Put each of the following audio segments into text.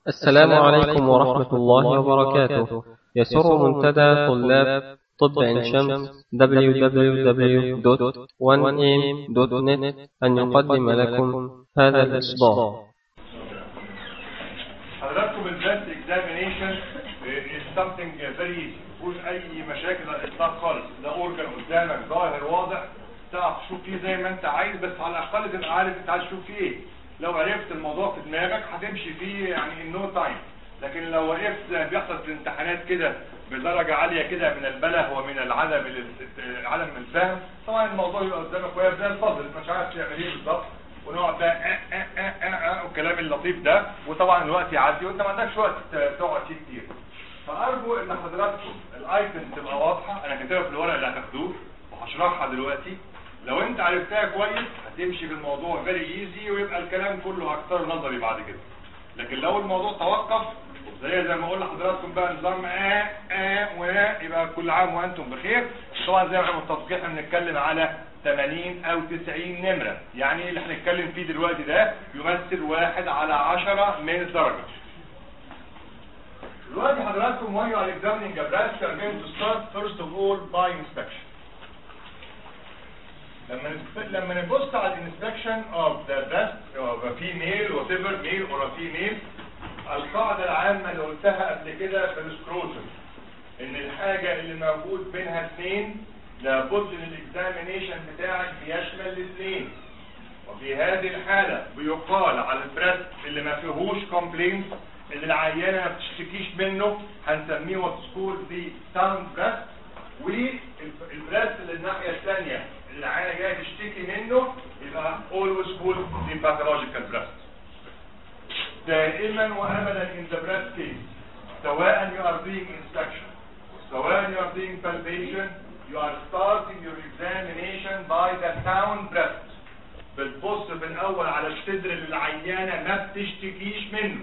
السلام عليكم ورحمة الله وبركاته يسر منتدى طلاب طب عين شمس www.1am.net أن يقدم لكم هذا الإصدار حضراتكم البلاست اكزامينيشن is something very easy مفيهوش اي مشاكل على الاطلاق خالص ده اورجن قدامك ظاهر واضح تعرف تشوف فيه زي ما انت عايز بس على الاقل تبقى عارف انت عايز تشوف فيه ايه لو عرفت الموضوع في دماغك هتمشي فيه يعني in no time لكن لو وقفت زي ما بيحصل في الامتحانات كده بدرجة عالية كده من البله ومن العدم ال- عدم الفهم طبعا الموضوع يبقى قدامك واقف زي الفضل مش عارف تعمل ايه بالظبط ونقعد بقى آه آه آه آه آه والكلام اللطيف ده وطبعا الوقت يعدي وانت ما عندكش وقت ت- تقعد فيه كتير فارجو ان حضراتكم الايتم تبقى واضحه انا كاتبها في الورق اللي هتاخدوه وهشرحها دلوقتي لو انت عرفتها كويس هتمشي بالموضوع فيري ايزي ويبقى الكلام كله اكثر نظري بعد كده لكن لو الموضوع توقف زي زي ما اقول لحضراتكم بقى نظام اه اه واه يبقى كل عام وانتم بخير طبعا زي ما احنا متفقين احنا بنتكلم على 80 او 90 نمره يعني اللي هنتكلم فيه دلوقتي ده يمثل واحد على 10 من الدرجه دلوقتي حضراتكم when you are examining a breast you are going to start first of all by inspection لما نسب- لما نبص على الانسبكشن of the breast of a female whatever male or a female القاعدة العامة اللي قلتها قبل كده في السكروتم ان الحاجة اللي موجود بينها اثنين لابد ان الاكزامينيشن بتاعك بيشمل الاثنين وفي هذه الحالة بيقال على البريست اللي ما فيهوش كومبلينت اللي العيانة ما بتشتكيش منه هنسميه وات سكول دي ساوند بريست والبريست اللي الناحية الثانية اللي العيانة جاية تشتكي منه يبقى always called the pathological breast دائما وابدا in the breast case سواء you are doing inspection سواء you are doing palpation you are starting your examination by the sound breast بتبص في الاول على الصدر اللي العيانه ما بتشتكيش منه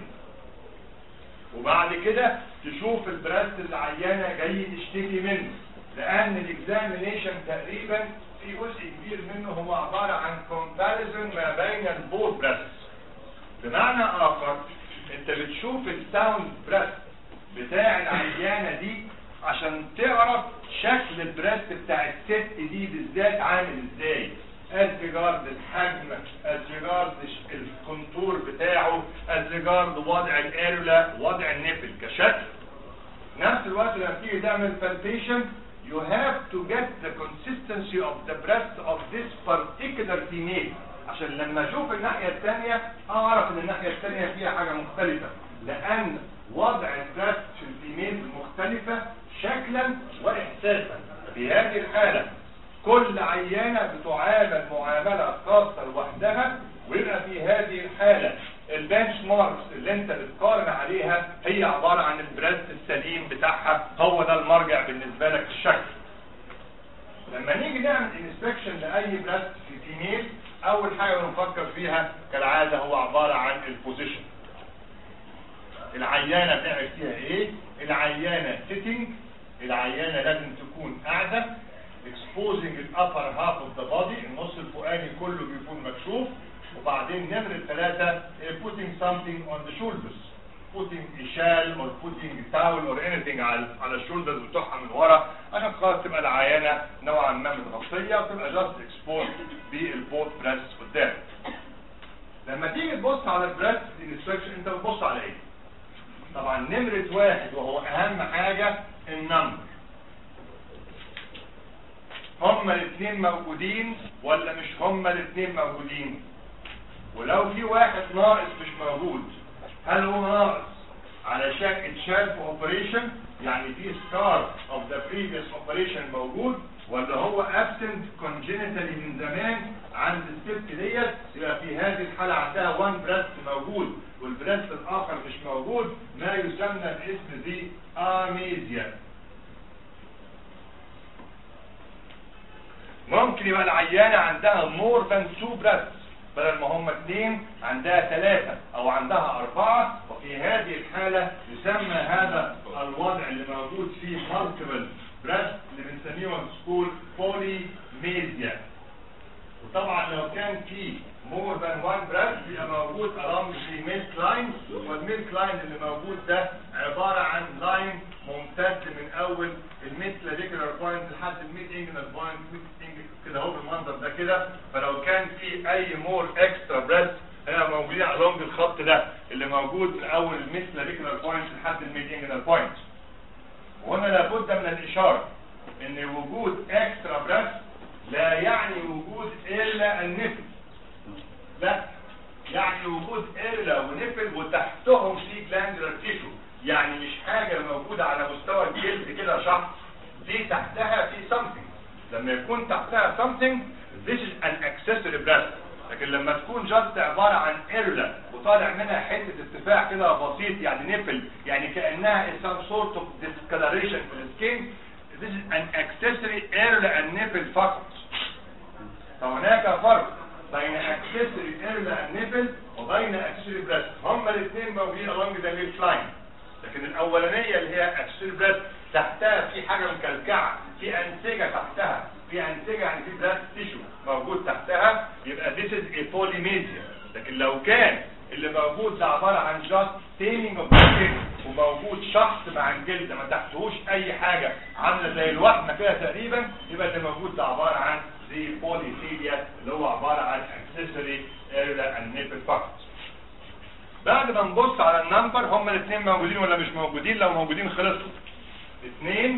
وبعد كده تشوف البريست اللي العيانه جاي تشتكي منه لان الاكزامينيشن تقريبا في جزء كبير منه هو عباره عن comparison ما بين البول بريست بمعنى اخر انت بتشوف الساوند بريست بتاع العيانه دي عشان تعرف شكل البريست بتاع الست دي بالذات عامل ازاي از ريجارد الحجم از ريجارد الكونتور بتاعه از ريجارد وضع الاريولا وضع النفل كشكل نفس الوقت لما تيجي تعمل palpation you have to get the consistency of the breast of this particular female عشان لما اشوف الناحية الثانية اعرف ان الناحية الثانية فيها حاجة مختلفة لان وضع البريست في الفيميل مختلفة شكلا واحساسا في هذه الحالة كل عيانة بتعامل معاملة خاصة لوحدها ويبقى في هذه الحالة البنش ماركس اللي انت بتقارن عليها هي عبارة عن البريست السليم بتاعها هو ده المرجع بالنسبة لك في الشكل لما نيجي نعمل انسبكشن لاي بريست في فيميل اول حاجة بنفكر فيها كالعادة هو عبارة عن البوزيشن العيانة بنعمل فيها ايه العيانة sitting العيانة لازم تكون قاعدة exposing the upper half of the body النص الفوقاني كله بيكون مكشوف وبعدين نمرة ثلاثة putting something on the shoulders putting a shawl or putting a towel or anything على على الشولدرز بتوعها من ورا عشان خلاص تبقى العيانة نوعا ما متغطية وتبقى just exposed بالبوت بريست قدام لما تيجي تبص على البريست انسبكشن انت بتبص على ايه؟ طبعا نمرة واحد وهو اهم حاجة النمبر هما الاثنين موجودين ولا مش هما الاثنين موجودين ولو في واحد ناقص مش موجود هل هو ناقص علشان اتشال في اوبريشن يعني في سكار اوف ذا بريفيوس اوبريشن موجود ولا هو absent congenitally من زمان عند الست ديت يبقى في هذه الحالة عندها وان بريست موجود والبريست الاخر مش موجود ما يسمى باسم دي اميزيا ممكن يبقى العيانة عندها more than two breasts بدل ما هم اثنين عندها ثلاثة او عندها اربعة وفي هذه الحالة يسمى هذا الوضع اللي موجود فيه multiple breast اللي بنسميه سكول polymazia وطبعا لو كان في more than one breast بيبقى موجود along the midline والميد البيلك لاين اللي موجود ده عباره عن لاين ممتد من اول الميد كلافيكولار بوينت لحد الميد انجنال بوينت كده اهو بالمنظر ده كده فلو كان في اي مور اكسترا بريست هنا موجودين along الخط ده اللي موجود من اول الميد كلافيكولار بوينت لحد الميد انجنال بوينت وهنا لابد من الاشاره ان وجود اكسترا بريست لا يعني وجود الا النفل لا يعني وجود إرلا ونفل وتحتهم في جلاندولار تيشو يعني مش حاجة موجودة على مستوى الجلد كده شخص في تحتها في something لما يكون تحتها something this is an accessory breast لكن لما تكون جاست عبارة عن إرلا وطالع منها حتة ارتفاع كده بسيط يعني نفل يعني كأنها some sort of discoloration في السكين this is an accessory إرلا and نفل فقط فهناك فرق بين اكسسوري ايرلا النفل وبين اكسسوري بريست هما الاثنين موجودين along the left line لكن الاولانيه اللي هي اكسسوري بريست تحتها في حاجه مكلكعه في انسجه تحتها في انسجه يعني في بريست تيشو موجود تحتها يبقى this is a polymesia لكن لو كان اللي موجود ده عباره عن just staining of the skin وموجود شخص مع الجلد ما تحتهوش اي حاجه عامله زي الوحمه كده تقريبا يبقى اللي موجود ده عباره عن دي بوليسيليا اللي هو عبارة عن اكسسوري اريا النيبل فقط بعد ما نبص على النمبر هما الاثنين موجودين ولا مش موجودين لو موجودين خلصوا اثنين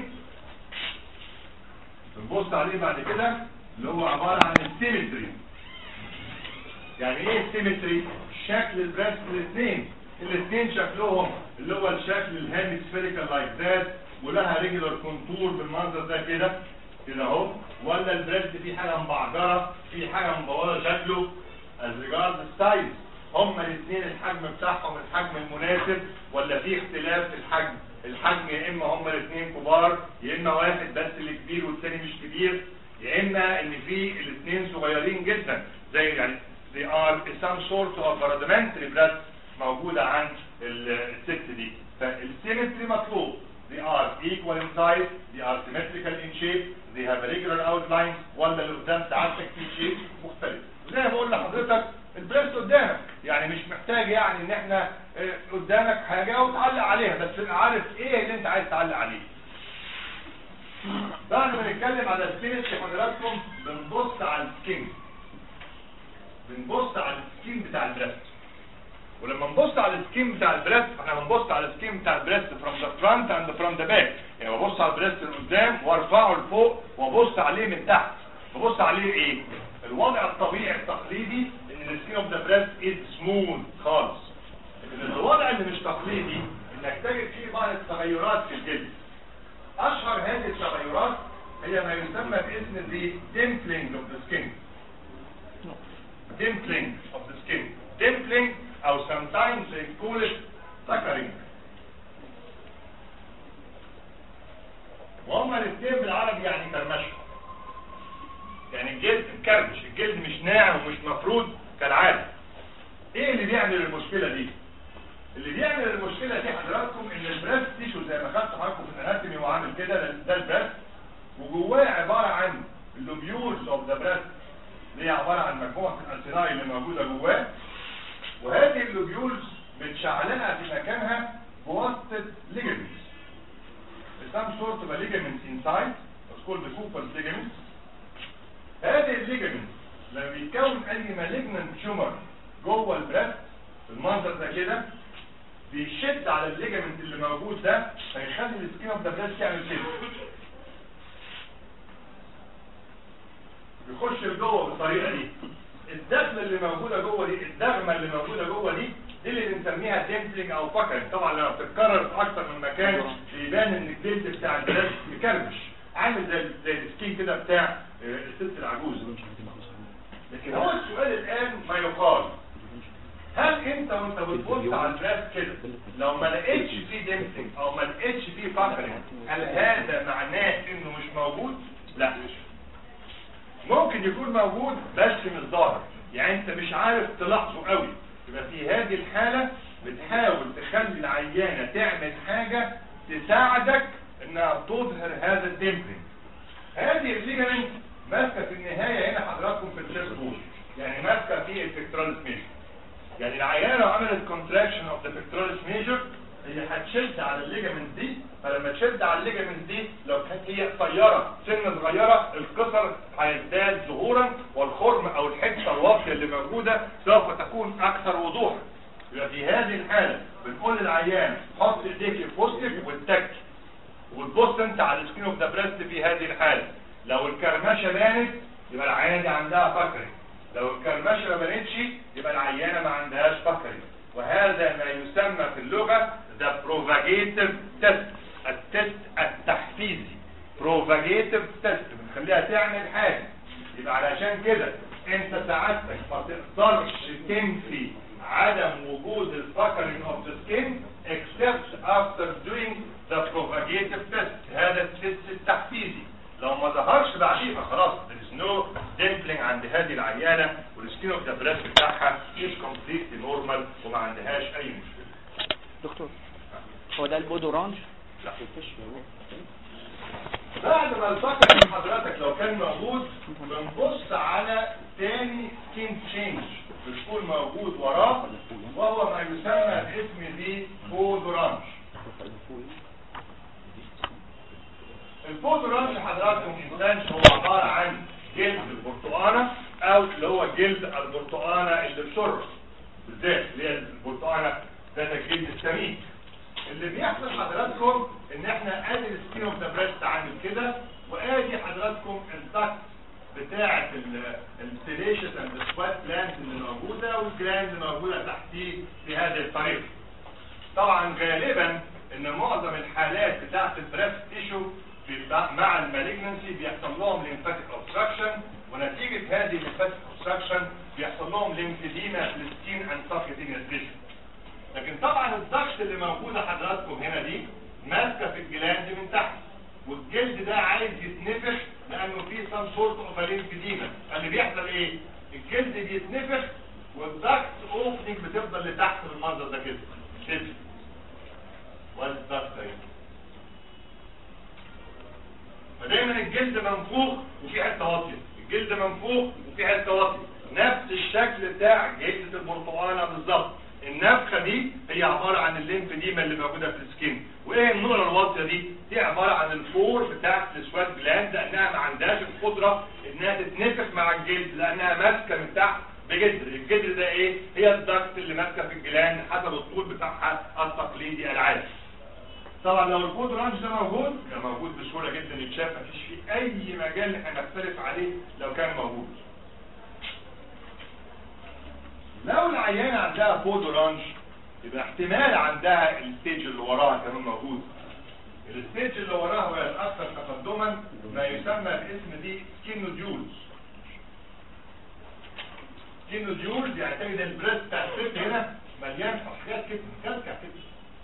نبص عليه بعد كده اللي هو عبارة عن السيمتري يعني ايه السيمتري شكل البريست الاثنين الاثنين شكلهم اللي هو الشكل الهيمسفيريكال لايك ذات ولها ريجولار كونتور بالمنظر ده كده كده اهو ولا البريست فيه حاجه مبعجره في حاجه مبوظه شكله از ريجارد السايز هما الاثنين الحجم بتاعهم الحجم المناسب ولا في اختلاف في الحجم الحجم يا اما هما الاثنين كبار يا اما واحد بس اللي كبير والثاني مش كبير يا اما ان في الاثنين صغيرين جدا زي يعني they are some sort of rudimentary breast موجوده عند الست دي فالسيمتري مطلوب they are equal in size they are symmetrical in shape they have a regular outline ولا اللي قدام سعادتك في شيء مختلف زي ما بقول لحضرتك البريست قدامك يعني مش محتاج يعني ان احنا اه، قدامك حاجه وتعلق عليها بس تبقى عارف ايه اللي انت عايز تعلق عليه بعد ما نتكلم على السكين حضراتكم بنبص على السكين بنبص على السكين بتاع البريست ولما نبص على السكين بتاع البريست احنا بنبص على السكين بتاع البريست from the front and from the back يعني ببص على البريست لقدام وارفعه لفوق وابص عليه من تحت ببص عليه ايه الوضع الطبيعي التقليدي ان السكين اوف ذا بريست از سموث خالص لكن الوضع اللي مش تقليدي انك تجد فيه بعض التغيرات في الجلد اشهر هذه التغيرات هي ما يسمى باسم the dimpling of the skin dimpling of the skin dimpling او sometimes they call it suckering وهما الاثنين بالعربي يعني كرمشه يعني الجلد مكرمش الجلد مش ناعم ومش مفرود كالعاده ايه اللي بيعمل المشكله دي اللي بيعمل المشكله دي حضراتكم ان البريست تيشو زي ما خدت حضراتكم في الاناتومي وعامل كده ده ده البريست وجواه عباره عن اللوبيولز اوف ذا بريست اللي هي عباره عن مجموعه الانسيناي اللي موجوده جواه وهذه اللوبيولز متشعلقه في مكانها بواسطه ligaments some sort of a ligament inside what's called the Cooper's ligament هذه الليجمنت لما بيتكون اي malignant tumor جوه البريست المنظر ده كده بيشد على الليجمنت اللي موجود ده فيخلي السكين اوف ذا بريست يعمل كده بيخش لجوه بالطريقه دي الدخله اللي موجوده جوه دي الدغمه اللي موجوده جوه دي دي اللي بنسميها ديمبلينج او فكرنج طبعا لما بتتكرر في اكتر من مكان بيبان ان الجلد بتاع البلاش مكرمش عامل زي زي السكين كده بتاع آه، الست العجوز لكن هو السؤال الان ما يقال هل انت وانت بتبص على البلاس كده لو ما لقيتش فيه ديمبلينج او ما لقيتش فيه فكرنج هل هذا معناه انه مش موجود؟ لا ممكن يكون موجود بس مش ظاهر يعني انت مش عارف تلاحظه قوي يبقى في هذه الحالة بتحاول تخلي العيانة تعمل حاجة تساعدك انها تظهر هذا الديمبلينج هذه الليجمنت ماسكة في النهاية هنا حضراتكم في الشيست بول يعني ماسكة في الفكترال سميش يعني العيانه لو عملت كونتراكشن اوف ذا بيكتوراليس ميجر هي هتشد على الليجامنت دي فلما تشد على الليجامنت دي لو كانت هي قصيره سن صغيره القصر هيزداد ظهورا والخرم او الحته الواطيه اللي موجوده سوف تكون اكثر وضوحا يبقى في هذه الحاله بنقول للعيان حط ايديك في وسطك واتك وتبص انت على السكين اوف ذا بريست في هذه الحاله لو الكرمشه بانت يبقى العيانه دي عندها فقري لو الكرمشه ما بانتش يبقى العيانه ما عندهاش فقري وهذا ما يسمى في اللغه ذا بروفاجيتيف تيست التست التحفيزي بروفاجيتيف تيست بنخليها تعمل حاجه يبقى علشان كده انت سعادتك ما تقدرش تنفي عدم وجود الفكرين of the skin except after doing the propagative test هذا التست التحفيزي لو ما ظهرش بعديه فخلاص there is no dimpling عند هذه العيانة والسكين اوف ذا بريست بتاعها is completely normal وما عندهاش اي مشكلة دكتور هو ده البود اورانج لا بعد ما الفكر حضرتك لو كان موجود بنبص على تاني سكين تشينج بيكون موجود وراه وهو ما يسمى باسم دي بودورانج البودورانج حضراتكم انسان هو عبارة عن جلد البرتقانة او اللي هو جلد البرتقانة اللي بسر بالذات اللي هي البرتقانة ذات الجلد السميك اللي بيحصل حضراتكم ان احنا ادي السكين اوف ذا بريست عامل كده وادي حضراتكم الدكت بتاعة السيليشس اند سوات جلاند اللي موجودة والجلاند اللي موجودة تحتيه في هذه الطريقة طبعا غالبا ان معظم الحالات بتاعة البريست تيشو مع المالجنسي بيحصل لهم ليمفاتيك اوبستراكشن ونتيجة هذه الليمفاتيك اوبستراكشن بيحصل لهم ليمفيديما في السكين اند سبكتينيوس تيشو لكن طبعا الضغط اللي موجودة حضراتكم هنا دي ماسكة في الجلاند من تحت والجلد ده عايز يتنفخ لانه فيه سام سورت اوف ليمفيديما اللي بيحصل ايه الجلد بيتنفخ والضغط اوبننج بتفضل لتحت بالمنظر ده كده كده والضغط اهي فدايما الجلد منفوخ وفي حته واطيه الجلد منفوخ وفي حته واطيه نفس الشكل بتاع جلده البرتقانه بالظبط النفخه دي هي عباره عن الليمفديما اللي موجوده في السكين وايه النقره الواطيه دي دي عباره عن الفور بتاعت السوات جلاند لانها ما عندهاش القدره انها تتنفخ مع الجلد لانها ماسكه من تحت بجدر الجدر ده ايه هي الضغط اللي ماسكه في الجلاند حسب الطول بتاعها التقليدي العادي طبعا لو الكود رانش ده موجود كان موجود بسهوله جدا يتشاف مفيش فيه اي مجال احنا نختلف عليه لو كان موجود لو العيانة عندها بود اورانج يبقى احتمال عندها الستيج اللي وراها كمان موجود الستيج اللي وراها هو الاكثر تقدما ما يسمى باسم دي سكينوديولز سكينوديولز يعني تجد البريست بتاع الست هنا مليان حاجات كده مكلكع كده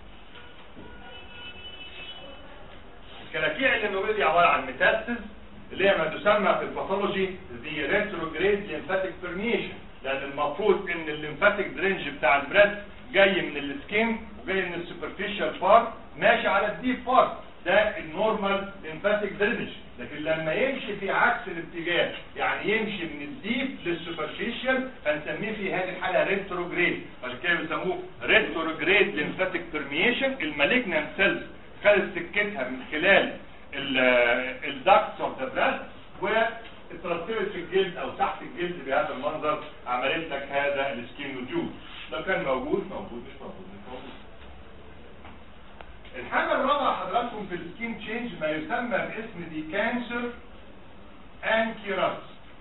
الكلاكيع اللي موجوده دي عباره عن ميتاستز اللي هي ما تسمى في الباثولوجي دي ريتروجريد ليمفاتيك بيرميشن لان المفروض ان الليمفاتيك درينج بتاع البريست جاي من السكين وجاي من السوبرفيشال بارت ماشي على الديب بارت ده النورمال ليمفاتيك درينج لكن لما يمشي في عكس الاتجاه يعني يمشي من الديب للسوبرفيشال فنسميه في هذه الحاله ريتروجريد عشان كده بيسموه ريتروجريد ليمفاتيك بيرميشن المالجنان سيلز خدت سكتها من خلال الدكتس اوف ذا بريست اترتبت في الجلد او تحت الجلد بهذا المنظر عملت لك هذا السكين نوديول لو كان موجود موجود مش موجود مش موجود الحاجة الرابعة حضراتكم في السكين تشينج ما يسمى باسم دي كانسر انكيراس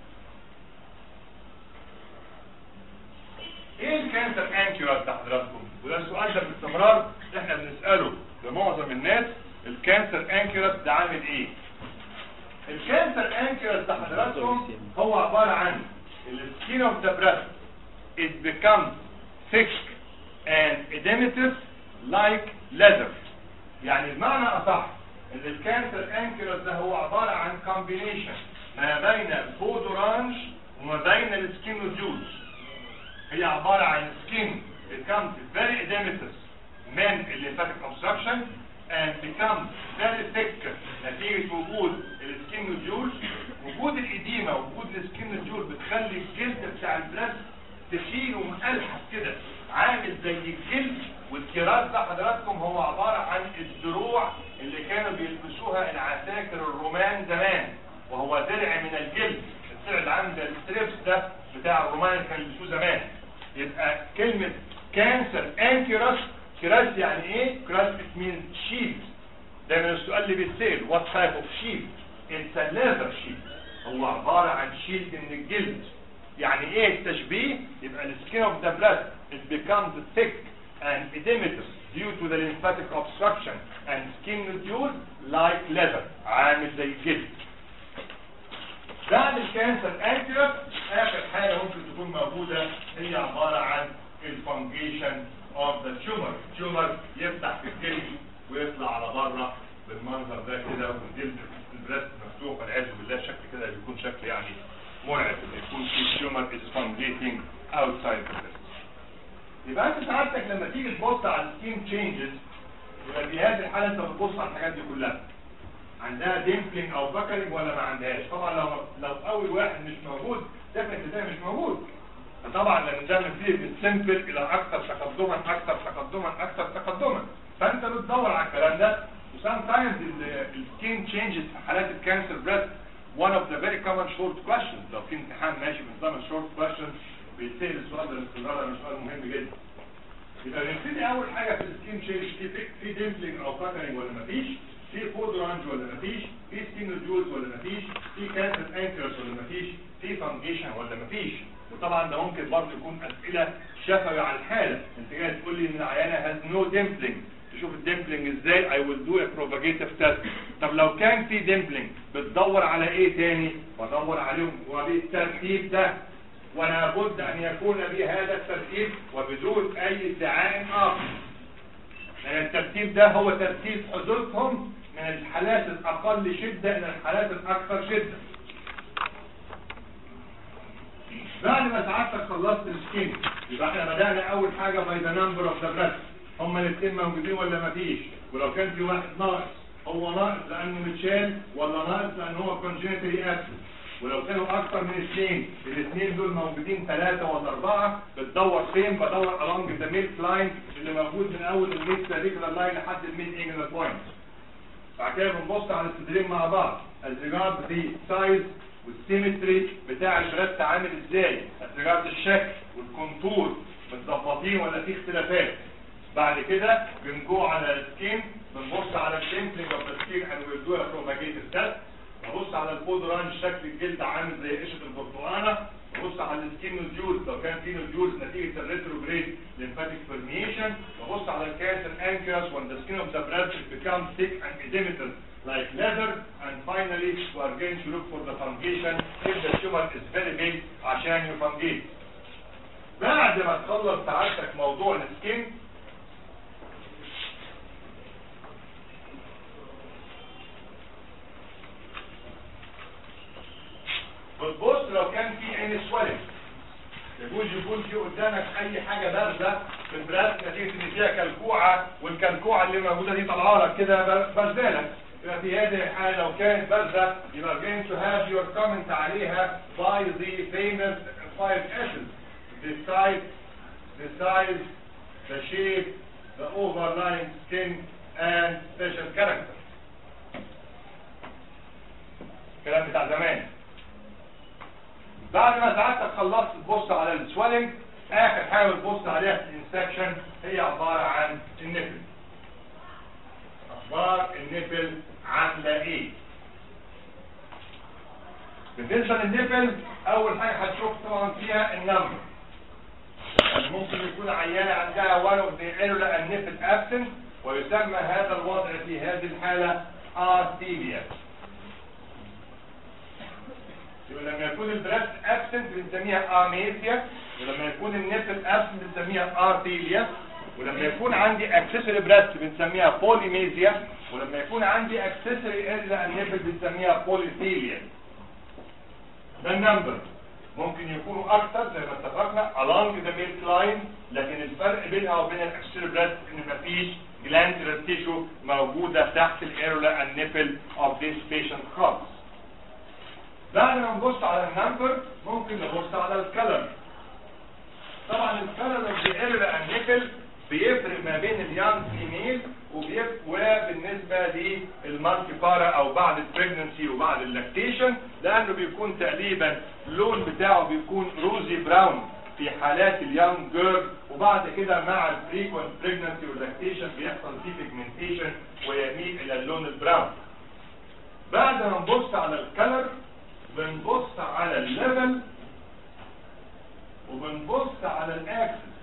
ايه الكانسر انكيراس ده حضراتكم وده السؤال ده باستمرار احنا بنسأله لمعظم الناس الكانسر انكيراس ده عامل ايه الكانسر انكيرس ده حضراتكم هو عبارة عن السكين اوف ذا بريست it becomes thick and edematous like leather يعني المعنى اصح ان الكانسر انكيرس ده هو عبارة عن combination ما بين بود اورانج وما بين السكين نوديولز هي عبارة عن skin becomes very edematous من lymphatic obstruction and becomes very thick نتيجة وجود السكين نوديول وجود الإديمة وجود السكين نوديول بتخلي الجلد بتاع البلاس تخين ومقلحف كده عامل زي الجلد والكراس ده حضراتكم هو عبارة عن الدروع اللي كانوا بيلبسوها العساكر الرومان زمان وهو درع من الجلد الدرع اللي عامل زي الستريبس ده بتاع الرومان اللي كانوا بيلبسوه زمان يبقى كلمة كانسر ان كراس كراس يعني ايه؟ كراس مين شيلد دايما السؤال اللي بيتسال وات تايب اوف شيلد اتس ا ليذر شيلد هو عبارة عن شيلد من الجلد يعني ايه التشبيه يبقى السكين اوف ذا بريست it becomes thick and edematous due to the lymphatic obstruction and skin nodules like leather عامل زي الجلد بعد الكانسر انكرس اخر حاجه ممكن تكون موجوده هي عباره عن الفانجيشن اوف ذا تيومر التيومر يفتح في الجلد ويطلع على بره بالمنظر ده كده والجلد البريست مفتوح والعياذ بالله شكل كده بيكون شكل يعني مرعب ان يكون في تيومر از فانجيتنج اوتسايد ذا بريست يبقى انت سعادتك لما تيجي تبص على السكين تشينجز يبقى في هذه الحاله انت بتبص على الحاجات دي كلها عندها ديمبلينج او بكرنج ولا ما عندهاش طبعا لو لو اول واحد مش موجود ديفنت ده مش موجود فطبعا لما ده فيه من سمبل الى اكثر تقدما اكثر تقدما اكثر تقدما فانت بتدور على الكلام ده وسام تايمز السكين تشينجز في حالات الكانسر بريست one of the very common short questions لو في امتحان ماشي بنظام الشورت questions بيتسال السؤال ده باستمرار ده سؤال مهم جدا يبقى نبتدي اول حاجه في السكين تشينج في في ديمبلينج او باترنج ولا مفيش في فود رانج ولا مفيش في سكين نوديولز ولا مفيش في كانسر انكرس ولا مفيش في فانجيشن ولا مفيش وطبعا ده ممكن برضه يكون اسئله شفوي على الحاله انت جاي تقول لي ان العيانه هاز نو ديمبلينج تشوف الديمبلينج ازاي اي ويل دو ا بروباجيتيف تيست طب لو كان في ديمبلينج بتدور على ايه تاني بدور عليهم وبالترتيب ده ولا بد ان يكون بهذا الترتيب وبدون اي ادعاء اخر لان الترتيب ده هو ترتيب حدوثهم من الحالات الاقل شدة الى الحالات الاكثر شدة بعد ما سعادتك خلصت السكين يبقى احنا بدأنا اول حاجة باي ذا نمبر اوف ذا بريست هما الاثنين موجودين ولا مفيش ولو كان في واحد ناقص هو ناقص لانه متشال ولا ناقص لانه هو كونجنتري ابسنت ولو كانوا اكتر من اثنين الاثنين دول موجودين ثلاثة ولا اربعة بتدور فين بدور along the mid line اللي موجود من اول الميد سيريكولار لاين لحد الميد انجلر بوينت بعد كده بنبص على الصدرين مع بعض الريجارد دي سايز والسيمتري بتاع البريست عامل ازاي الريجارد الشكل والكونتور متظبطين ولا في اختلافات بعد كده بنجو على السكين بنبص على السيمتري اوف ذا سكين and we'll do a propagative test ببص على البودران شكل الجلد عامل زي قشره البرتقانه ببص على السكين نوديولز لو كان في نوديولز نتيجه الريتروجريد lymphatic permeation ببص على الكانسر انكيوس when the skin of the breast becomes thick and edematous like leather and finally we are going to look for the fungation if the tumor is very big عشان يفنجيت بعد ما تخلص سعادتك موضوع السكين بتبص لو كان في عين سوالف يجوز يكون في قدامك اي حاجه بارزه في البراس نتيجه ان فيها كلكوعه والكلكوعه اللي موجوده دي طالعه لك كده بارزالك يبقى في هذه الحاله لو كانت بارزه يبقى going to have your comment عليها by the famous five S's the size the size the shape the overlying skin and special character الكلام بتاع زمان بعد ما ساعتك خلصت تبص على السويلنج اخر حاجه بتبص عليها في الانسكشن هي عباره عن النفل اخبار النفل عامله ايه بالنسبه للنفل اول حاجه هتشوف طبعا فيها النمبر ممكن يكون عيانه عندها one of the irregular النفل absent ويسمى هذا الوضع في هذه الحاله ارتيبيا يبقى لما يكون البريست ابسنت بنسميها اميسيا ولما يكون النفل ابسنت بنسميها ارتيليا ولما يكون عندي اكسسوري بريست بنسميها بوليميزيا ولما يكون عندي اكسسوري الا النفل بنسميها بوليثيليا ده النمبر ممكن يكونوا اكتر زي ما اتفقنا along the milk line لكن الفرق بينها وبين الاكسسوري بريست ان مفيش glandular tissue موجوده تحت الايرولا النفل of this patient خالص بعد ما نبص على النمبر ممكن نبص على الكلر طبعا الكلر اوف ذا اريا اند نيبل بيفرق ما بين اليانج فيميل وبيف- وبالنسبه للمالتي بارا او بعد البريجنسي وبعد اللاكتيشن لانه بيكون تقريبا اللون بتاعه بيكون روزي براون في حالات اليانج جيرل وبعد كده مع الفريكوينت بريجنسي واللاكتيشن بيحصل فيه بيجمنتيشن ويميل الى اللون البراون بعد ما نبص على الكلر بنبص على الليفل وبنبص على الاكسس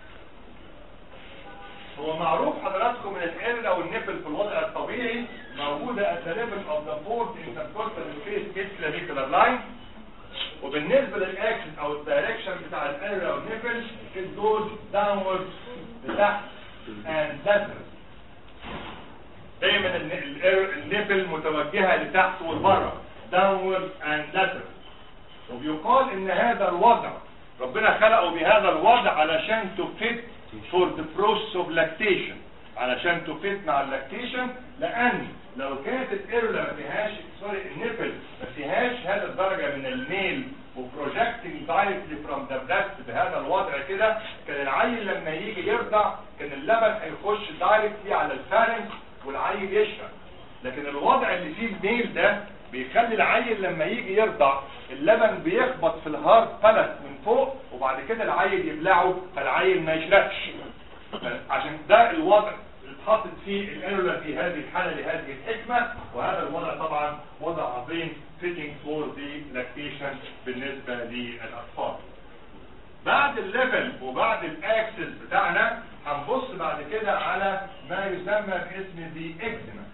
هو معروف حضراتكم ان الارنا والنفل في الوضع الطبيعي موجوده at the level of the fourth intercostal space midclavicular line وبالنسبه للاكسس او الدايركشن بتاع الارنا والنفل it goes downwards لتحت and lateral دايما الن- ال- النفل متوجهه لتحت ولبره downward and lateral وبيقال ان هذا الوضع ربنا خلقه بهذا الوضع علشان تفت for the process of lactation علشان تفت مع اللاكتيشن لان لو كانت الايرلا ما فيهاش سوري النفل ما فيهاش هذا الدرجه من الميل وبروجكتنج دايركتلي فروم ذا بريست بهذا الوضع كده كان العيل لما يجي يرضع كان اللبن هيخش دايركتلي على الفارنس والعيل يشرب لكن الوضع اللي فيه الميل ده بيخلي العيل لما يجي يرضع اللبن بيخبط في الهارد بلت من فوق وبعد كده العيل يبلعه فالعيل ما يشربش عشان ده الوضع اللي اتحطت فيه الانولا في هذه الحالة لهذه الحكمة وهذا الوضع طبعا وضع عظيم fitting for the lactation بالنسبة للأطفال بعد الليفل وبعد الاكسس بتاعنا هنبص بعد كده على ما يسمى باسم دي اكزيما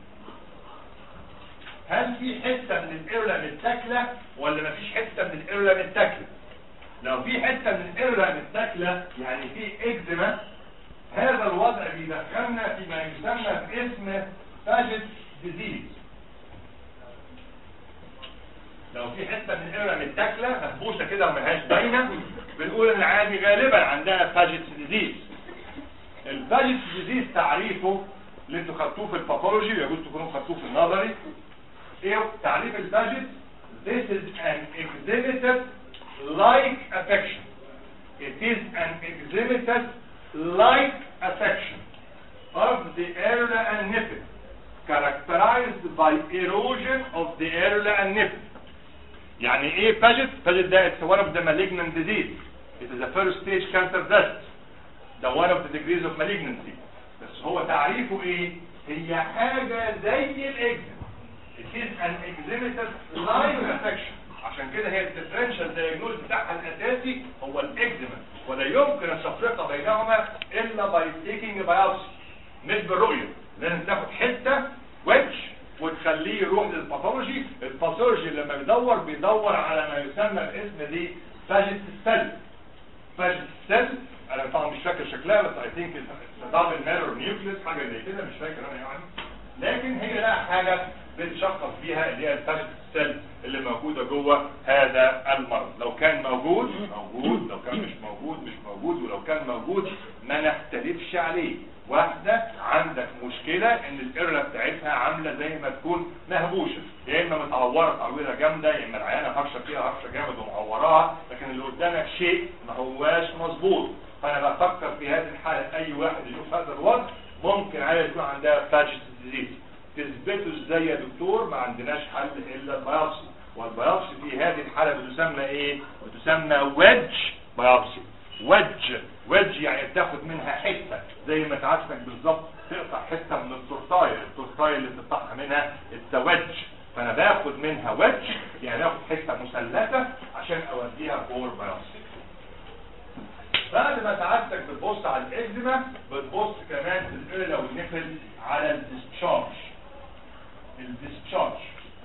هل في حته من الايرلا متاكله ولا مفيش حته من الايرلا متاكله لو في حته من الايرلا متاكله يعني في اكزيما هذا الوضع بيدخلنا فيما يسمى باسم فاجت ديزيز لو في حته من الايرلا متاكله مفبوسه كده وملهاش باينه بنقول ان العادي غالبا عندها فاجت ديزيز الفاجت ديزيز تعريفه اللي انتوا خدتوه في الباثولوجي يجوز تكونوا خدتوه في النظري ايه تعريف الفاجت this is an exhibited like affection it is an exhibited like affection of the areola and nipple characterized by erosion of the areola and nipple يعني ايه فاجت فاجت ده it's one of the malignant disease it is a first stage cancer death ده one of the degrees of malignancy بس هو تعريفه ايه هي حاجة زي الاكزيما it is an exhibited line affection عشان كده هي الديفرنشال دايجنوز بتاعها الاساسي هو الاكزيما ولا يمكن التفرقه بينهما الا باي تيكينج بايوبسي مش بالرؤيه لازم تاخد حته ويتش وتخليه يروح للباثولوجي الباثولوجي لما بيدور بيدور على ما يسمى باسم دي فاجت السل فاجت السل انا طبعا مش فاكر شكلها بس اي ثينك دبل ميرور نيوكليس حاجه زي كده مش فاكر انا يعني لكن هي لها حاجه بنشخص بيها اللي هي الفاجت السل اللي موجوده جوه هذا المرض لو كان موجود موجود لو كان مش موجود مش موجود ولو كان موجود ما نختلفش عليه واحدة عندك مشكلة ان القرة بتاعتها عاملة زي ما تكون مهبوشة يا اما متعورة تعويرة جامدة يا اما العيانة هرشة فيها هرشة جامد ومعوراها لكن اللي قدامك شيء ما هواش مظبوط فانا بفكر في هذه الحالة اي واحد يشوف هذا الوضع ممكن عيال يكون عندها فاجس ديزيز تثبته ازاي يا دكتور ما عندناش حل الا البيوبسي والبيوبسي في هذه الحالة بتسمى ايه بتسمى ويدج بيوبسي ويدج ويدج يعني تاخد منها حتة زي ما تعرفك بالظبط تقطع حتة من التورتاية التورتاية اللي بتقطعها منها التوج فانا باخد منها ويدج يعني باخد حتة مثلثة عشان اوديها فور بيوبسي بعد ما سعادتك بتبص على الاكزيما بتبص كمان في القلة والنفل على الديسشارج الديسشارج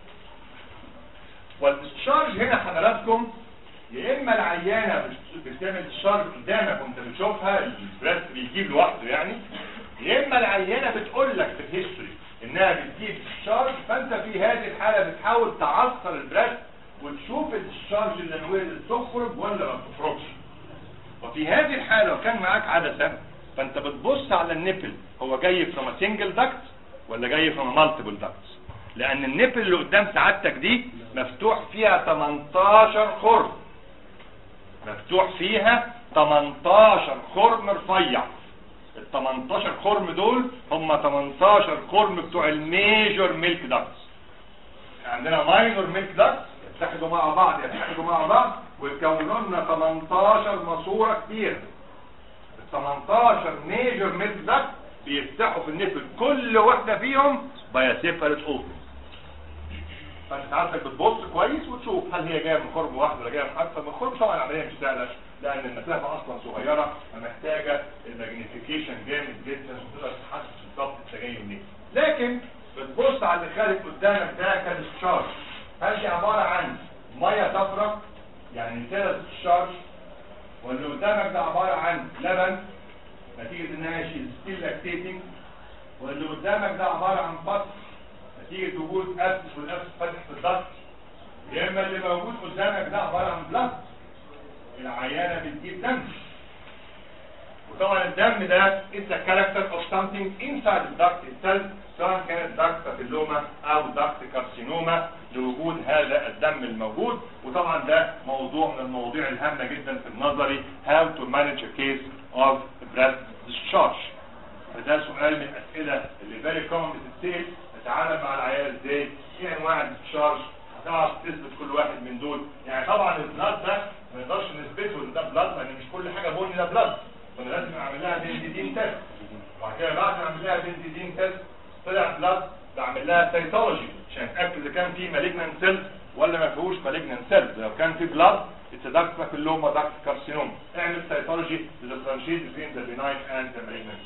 والديسشارج هنا حضراتكم يا اما العيانه بت- بتعمل ديسشارج قدامك وانت بتشوفها البريست بيجيب لوحده يعني يا اما العيانه بتقول لك في الهيستوري انها بتجيب ديسشارج فانت في هذه الحاله بتحاول تعصر البريست وتشوف الديسشارج اللي نويل تخرج ولا ما بتخرجش وفي هذه الحالة لو كان معاك عدسة فانت بتبص على النبل هو جاي from a single duct ولا جاي from a multiple ducts لان النبل اللي قدام سعادتك دي مفتوح فيها 18 خرم مفتوح فيها 18 خرم رفيع ال 18 خرم دول هم 18 خرم بتوع الميجور ميلك داكتس عندنا ماينور ميلك داكتس يتحدوا مع بعض يتحدوا مع بعض ويكونوا لنا 18 ماسوره كبيره ال 18 ميجور ميلك داكت بيفتحوا في النفل كل واحده فيهم باي سيبريت اوبن فانت ساعتك بتبص كويس وتشوف هل هي جايه من خرم واحد ولا جايه من حد فمن خرم طبعا العمليه مش سهله لان المسافه اصلا صغيره فمحتاجه الماجنيفيكيشن جامد جدا وتقدر تحدد بالظبط انت جاي منين لكن بتبص على اللي خارج قدامك ده كالشارج هل دي عباره عن ميه صفراء يعني ثلاث الشارج واللي قدامك ده عباره عن لبن نتيجه انها ستيل لاكتيتنج واللي قدامك ده عباره عن بط نتيجة وجود أسس والأسس فتح في الضغط يا إما اللي موجود قدامك ده عبارة عن بلاد العيانة بتجيب دم وطبعا الدم ده is a character of something inside the duct itself سواء كانت duct papilloma أو duct carcinoma لوجود هذا الدم الموجود وطبعا ده موضوع من المواضيع الهامة جدا في النظري how to manage a case of breast discharge فده سؤال من الأسئلة اللي very common بتتسأل تتعامل مع العيال ازاي ايه انواع الديسشارج هتعرف تثبت كل واحد من دول يعني طبعا البلاد ده ما نقدرش نثبته ان ده بلاد لان مش كل حاجه بني ده بلاد فانا لازم اعمل لها بنزيدين تيست وبعد كده بعد ما اعمل لها بنزيدين تيست طلع بلاد بعمل لها سيتولوجي عشان اتاكد اذا كان في مالجنان سيلز ولا ما فيهوش مالجنان سيلز لو كان في بلاد اتس داكت بابيلوما داكت كارسينوم اعمل سيتولوجي للترانشيت بين ذا بيناين اند ذا مالجنان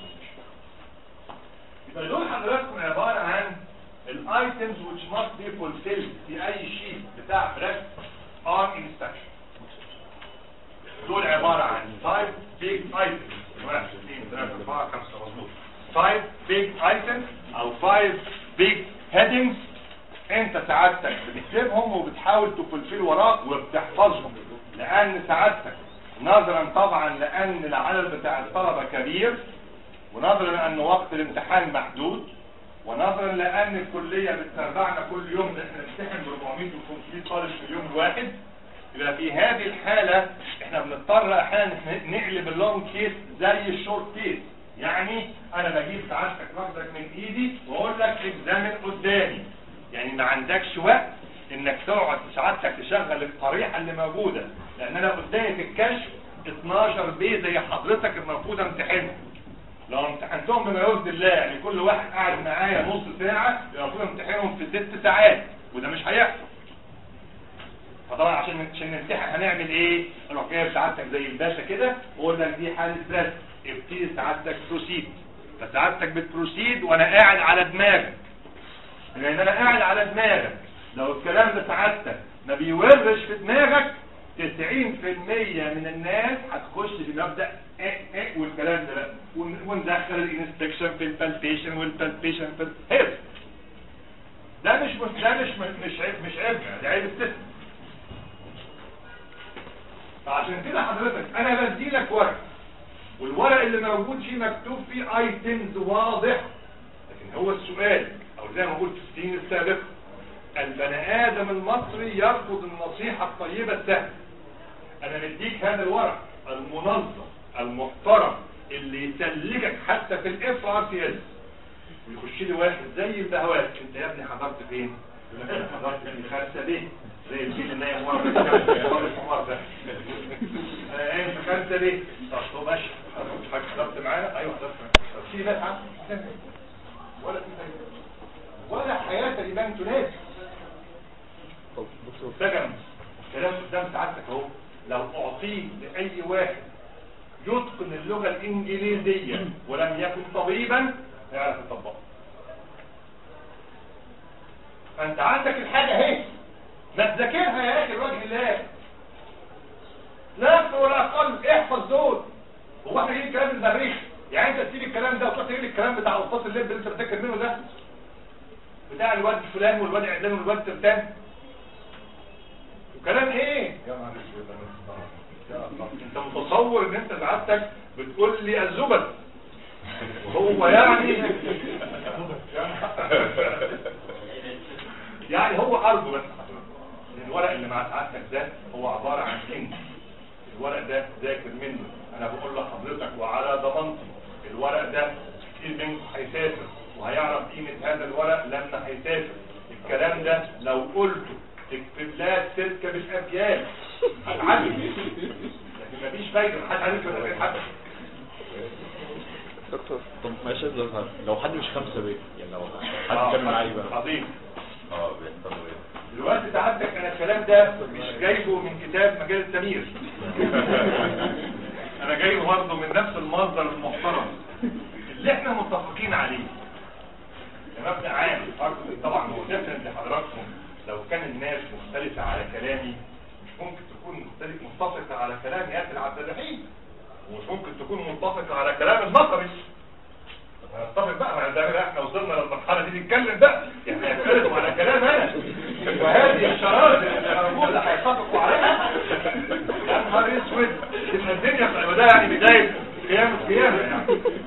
يبقى دول حضراتكم عباره عن الايتمز which must be fulfilled في اي شيء بتاع بريست on inspection دول عبارة عن 5 big items واحد اثنين ثلاثة أربعة خمسة مظبوط 5 big items أو 5 big headings أنت سعادتك بتكتبهم وبتحاول تفلفل وراك وبتحفظهم لأن سعادتك نظرا طبعا لأن العدد بتاع الطلبة كبير ونظرا لأن وقت الامتحان محدود ونظرا لان الكلية بتتابعنا كل يوم احنا بنمتحن ب 400 و 500 طالب في اليوم الواحد يبقى في هذه الحالة احنا بنضطر احيانا نقلب اللونج كيس زي الشورت كيس يعني انا بجيب سعادتك واخدك من ايدي واقول لك اكزامن قدامي يعني ما عندكش وقت انك تقعد سعادتك تشغل الطريحة اللي موجودة لان انا قدامي في الكشف 12 بي زي حضرتك المفروض امتحنهم لو امتحنتهم بما يرضي الله يعني كل واحد قاعد معايا نص ساعة المفروض امتحنهم في ست ساعات وده مش هيحصل فطبعا عشان عشان نمتحن هنعمل ايه؟ اروح جايب سعادتك زي الباشا كده واقول لك دي حالة بريست ابتدي سعادتك بروسيد فسعادتك بتبروسيد وانا قاعد على دماغك لان انا قاعد على دماغك لو الكلام ده سعادتك ما بيورش في دماغك 90% من الناس هتخش في مبدأ ايه ايه والكلام ده بقى ون- وندخل الانسبكشن في البالبيشن والبالبيشن في الهيرس ده مش مش ده مش مش عيب مش عيب ده عيب السيستم فعشان كده حضرتك انا بدي لك ورق والورق اللي موجود فيه مكتوب فيه ايتمز واضح لكن هو السؤال او زي ما قلت في السنين السابقه البني ادم المصري يرفض النصيحه الطيبه السهله انا مديك هذا الورق المنظم المحترم اللي يسلكك حتى في الاف ار سي اس ويخش لي واحد زي البهوات انت يا ابني حضرت فين؟ يقول لك انا حضرت في خمسه ليه؟ زي الفيل اللي نايم ورا في الكاميرا، ورا الحمار ده آه، ايه في خمسه ليه؟ طب طب ماشي حضرتك حضرت معانا؟ ايوه حضرت معانا طب في ناس عم- ولا في فايده ولا حياه لمن تناسب سجن كلام قدام سعادتك اهو لو اعطيه لاي واحد يتقن اللغة الانجليزية ولم يكن طبيبا يعرف يطبقها فانت عندك الحاجة اهي ما تذاكرها يا اخي لوجه الله لا اكثر ولا اقل احفظ دول هو احنا جايين الكلام المريخ يعني انت تسيب الكلام ده وتروح تجيب الكلام بتاع وسط الليل اللي انت بتذاكر منه ده بتاع الواد فلان والواد علان والواد ترتان وكلام ايه يا نهار اسود يا الله. انت متصور ان انت سعادتك بتقول لي الزبد وهو يعني يعني هو ارجو بس الورق اللي مع سعادتك ده هو عبارة عن كنز الورق ده ذاكر منه انا بقول لحضرتك وعلى ضمانتي الورق ده كتير منكم هيسافر وهيعرف قيمة هذا الورق لما هيسافر الكلام ده لو قلته تكتب لها السلكة بالأبيات هتعلم لكن مفيش فايدة محدش عارف ولا غير حد دكتور طب ماشي يا زهر لو حد مش خمسة بيه يعني لو آه، حد كمل معايا بقى عظيم اه بيحصلوا ايه دلوقتي سعادتك انا الكلام ده مش جايبه من كتاب مجال التمييز انا جايبه برضه من نفس المصدر المحترم اللي احنا متفقين عليه كمبدا عام أرجو- طبعا هو ديفرنت لحضراتكم لو كان الناس مختلفه على كلامي مش ممكن تكون مختلف متفقه على كلام ياسر عبد الرحيم ومش ممكن تكون متفقه على كلام المصري نتفق بقى مع ده بقى احنا وصلنا للمرحله دي نتكلم بقى يعني نتكلم على كلام انا وهذه الشرائط اللي موجوده هيتفقوا عليها يا نهار اسود ان الدنيا وده يعني بدايه قيام القيامه يعني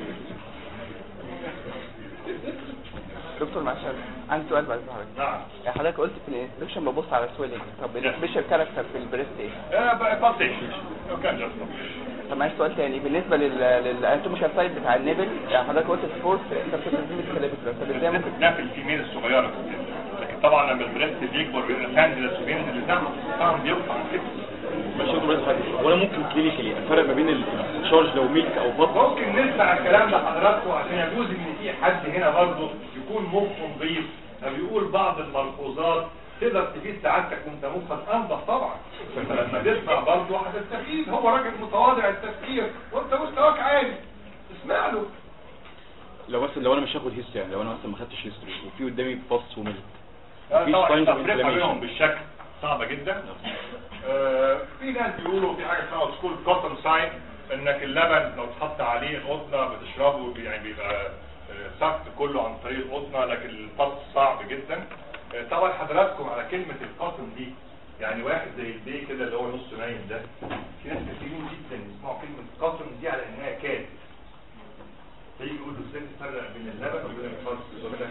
دكتور معلش عندي سؤال بعد حضرتك نعم يعني حضرتك قلت في الانسبكشن ببص على سويلنج طب السبيشال كاركتر في البريست ايه؟ اه بقى فاضي لو كان جاست طب معلش سؤال تاني بالنسبه لل للاناتوميكال سايد بتاع النبل يعني حضرتك قلت فورس انترسيبتيف كاليبر طب ازاي ممكن ده في الكمين الصغيره لكن طبعا لما البريست بيكبر بيبقى ساندلس وبينزل اللي تحت طبعا بيقطع عن كده ماشي يا دكتور بس حاجة وانا ممكن كلينيكالي افرق ما بين الشارج لو ميلك او بطن ممكن نسمع الكلام ده حضراتكم عشان يجوز ان في حد هنا برضه يكون مخه نظيف فبيقول بعض الملحوظات تقدر تفيد سعادتك وانت مخك انضف طبعا فانت لما تسمع برضه هتستفيد هو راجل متواضع التفكير وانت مستواك عالي اسمع له لو مثلا لو انا مش هاخد هيستوري يعني لو انا مثلا ما خدتش هيستوري وفي قدامي باص وميلك آه، مفيش طبعا signs of التفرقه بينهم inflammation. بالشكل صعبه جدا آه، في ناس بيقولوا في حاجه اسمها سكول كوتن ساين انك اللبن لو اتحط عليه قطنه بتشربه يعني بيبقى آه، سكت كله عن طريق القطنه لكن الفص صعب جدا آه، طبعا حضراتكم على كلمه القطن دي يعني واحد زي البي كده اللي هو نص نايم ده في ناس كتيرين جدا يسمعوا كلمه قطن دي على انها كاد فيجي يقول له ازاي تفرق بين اللبن وبين الفص يقول لك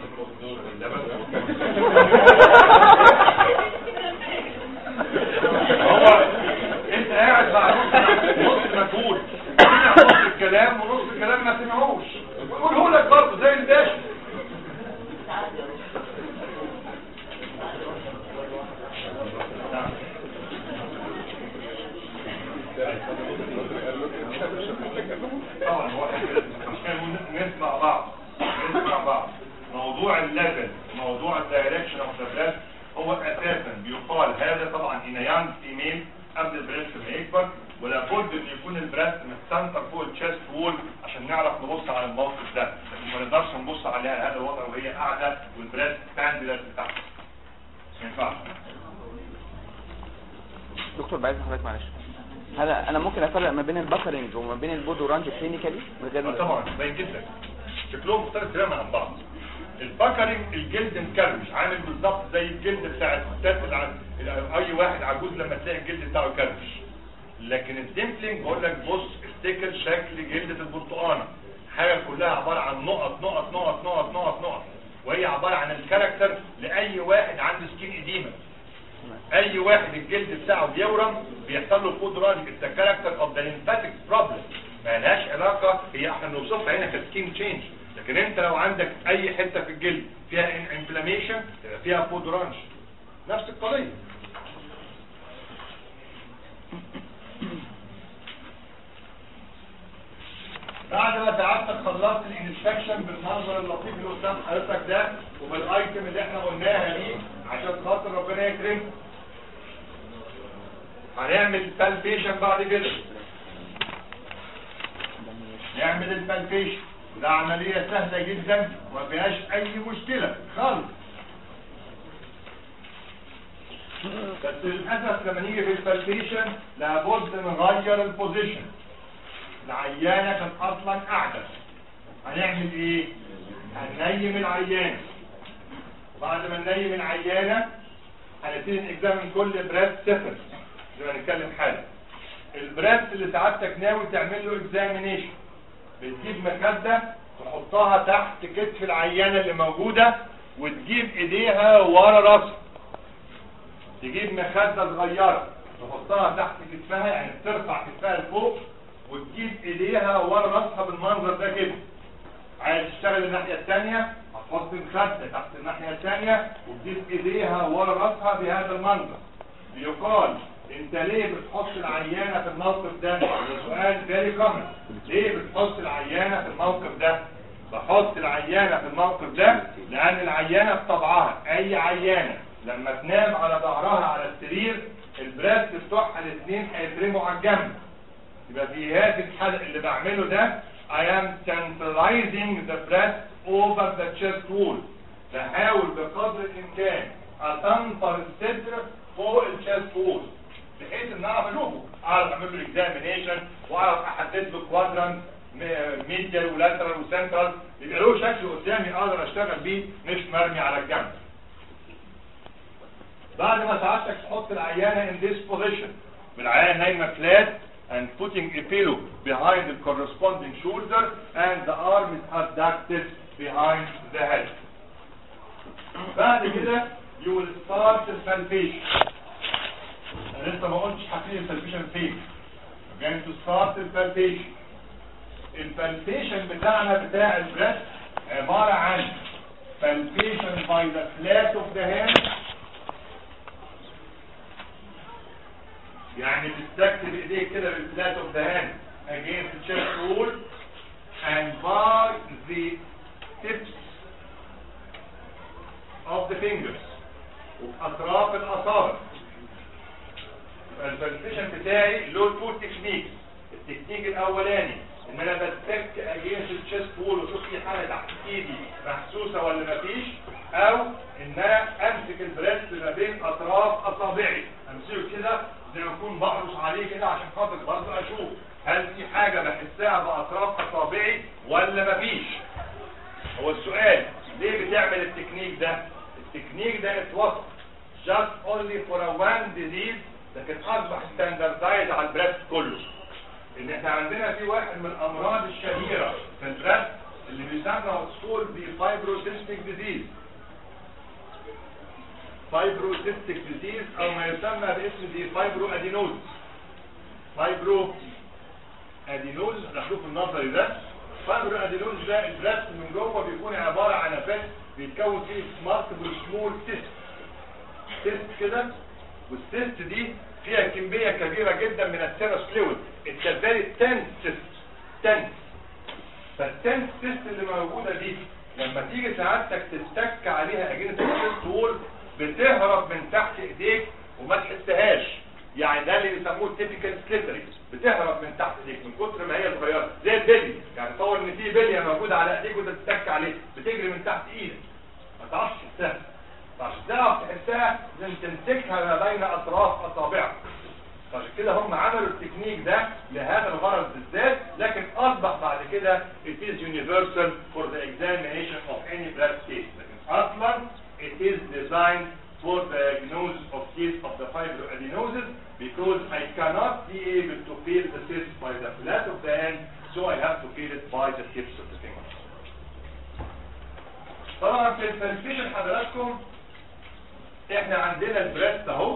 اللبن هو انت قاعد مع نص نص مجهول سمع نص الكلام ونص الكلام ما سمعوش قوله لك برضه زي الباشا طبعا هو عشان نسمع بعض نسمع بعض موضوع الليفل موضوع الدايركشن اوف ذا بريست هو اساسا بيقال هذا طبعا ان يانج فيميل قبل البريست ما يكبر ولابد ان يكون البريست متسنتر فوق الشيست وول عشان نعرف نبص على الموقف ده لكن ما نقدرش نبص عليها هذا الوضع وهي قاعده والبريست باندلر بتاعها ما ينفعش دكتور بعد حضرتك معلش هل انا ممكن افرق ما بين البكرنج وما بين البودو رانج كلينيكالي من غير آه طبعا باين جدا شكلهم مختلف تماما عن بعض البكرنج الجلد مكرمش عامل بالظبط زي الجلد بتاع الستات اللي عن- اللي- اي واحد عجوز لما تلاقي الجلد بتاعه كرمش لكن الديمبلينج بقول لك بص افتكر شكل جلدة البرتقانه حاجه كلها عباره عن نقط نقط نقط نقط نقط نقط وهي عباره عن الكاركتر لاي واحد عنده سكين اديمه اي واحد الجلد بتاعه بيورم بيحصل له فود ران اتس كاركتر اوف ذا ليمفاتيك بروبلم ما لهاش علاقه هي احنا بنوصفها هنا كسكين تشينج لكن انت لو عندك اي حته في الجلد فيها انفلاميشن فيها فود رانش نفس القضيه بعد ما سعادتك خلصت الانسبكشن بالمنظر اللطيف اللي قدام حضرتك ده وبالايتم اللي احنا قلناها دي عشان خاطر ربنا يكرمك هنعمل بالبيشن بعد كده نعمل البالبيشن ده عملية سهلة جدا وما فيهاش أي مشكلة خالص بس للأسف لما نيجي في البالبيشن لابد نغير البوزيشن العيانة كانت أصلا قاعدة هنعمل إيه؟ هننيم العيانة بعد ما ننيم العيانة هنبتدي نكزامن كل بريست سيفر زي ما نتكلم حالا البريست اللي سعادتك ناوي تعمل له اكزامينيشن بتجيب مخدة تحطها تحت كتف العيانة اللي موجودة وتجيب ايديها ورا راسها تجيب مخدة صغيرة تحطها تحت كتفها يعني ترفع كتفها لفوق وتجيب ايديها ورا راسها بالمنظر ده كده عايز تشتغل الناحية الثانية هتحط الخدة تحت الناحية الثانية وتجيب ايديها ورا راسها بهذا المنظر يقال انت ليه بتحط العيانة في الموقف ده ده سؤال فيري كومن ليه بتحط العيانة في الموقف ده بحط العيانة في الموقف ده لان العيانة بطبعها اي عيانة لما تنام على ظهرها على السرير البراست بتوعها الاثنين هيترموا على الجنب يبقى في هذه الحالة اللي بعمله ده I am centralizing the breast over the chest wall بحاول بقدر الامكان اطنطر الصدر فوق الشيست وول بحيث ان اعرف اشوفه اعرف اعمل له اكزامينيشن واعرف احدد له كوادرانت ميديال ولاترال وسنترال يبقى له شكل قدامي اقدر اشتغل بيه مش مرمي على الجنب بعد ما سعادتك تحط العيانه in this position بالعيانه نايمه flat and putting a pillow behind the corresponding shoulder and the arm is abducted behind the head بعد كده you will start the palpation انا لسه ما قلتش حاطين البالبيشن فين going to start the palpation البالبيشن بتاعنا بتاع البريست عبارة عن palpation by the flat of the hand يعني بتستكتب ايديك كده بالفلات اوف ذا هاند against the chest wall and by the tips of the fingers وبأطراف الأصابع البالفيشن بتاعي له تو تكنيك التكنيك الأولاني إن أنا بستك against the chest wall وأشوف في حاجة تحت إيدي محسوسة ولا مفيش أو إن أنا أمسك البريست ما بين أطراف أصابعي أمسكه كده زي ما اكون بقرص عليه كده عشان خاطر برضه اشوف هل في حاجه بحسها باطراف اصابعي ولا مفيش هو السؤال ليه بتعمل التكنيك ده التكنيك ده اتوصف just only for a one disease لكن اصبح ستاندردايز على البريست كله ان احنا عندنا في واحد من الامراض الشهيره في البريست اللي بيسمى وصول بفايبروسيستيك ديزيز فايبروسيستيك ديزيز او ما يسمى باسم دي فايبرو ادينوز فايبرو ادينوز نشوف النظري ده فايبرو ادينوز ده البلاست من جوه بيكون عباره عن نفس بيتكون فيه مالتيبل سمول تيست تيست كده والتيست دي فيها كميه كبيره جدا من السيروس فلويد اتس فيري تنس تيست تنس فالتنس تيست اللي موجوده دي لما تيجي سعادتك تستك عليها اجنه التيست وول بتهرب من تحت ايديك وما تحسهاش يعني ده اللي بيسموه التيبيكال سليتري بتهرب من تحت ايديك من كتر ما هي صغيره زي البلي يعني تصور ان في بليه موجوده على ايديك وانت بتتك عليه بتجري من تحت ايدك ما تعرفش تحسها عشان تعرف تحسها لازم تمسكها ما بين اطراف اصابعك عشان كده هم عملوا التكنيك ده لهذا الغرض بالذات لكن اصبح بعد كده it is universal for the examination of any blood case لكن اصلا it is designed for the diagnosis of case of the fibroadenosis because I cannot be able to feel the cyst by the flat of the hand so I have to feel it by the tips of the fingers طبعا في الفلسفيشن حضراتكم احنا عندنا البريست اهو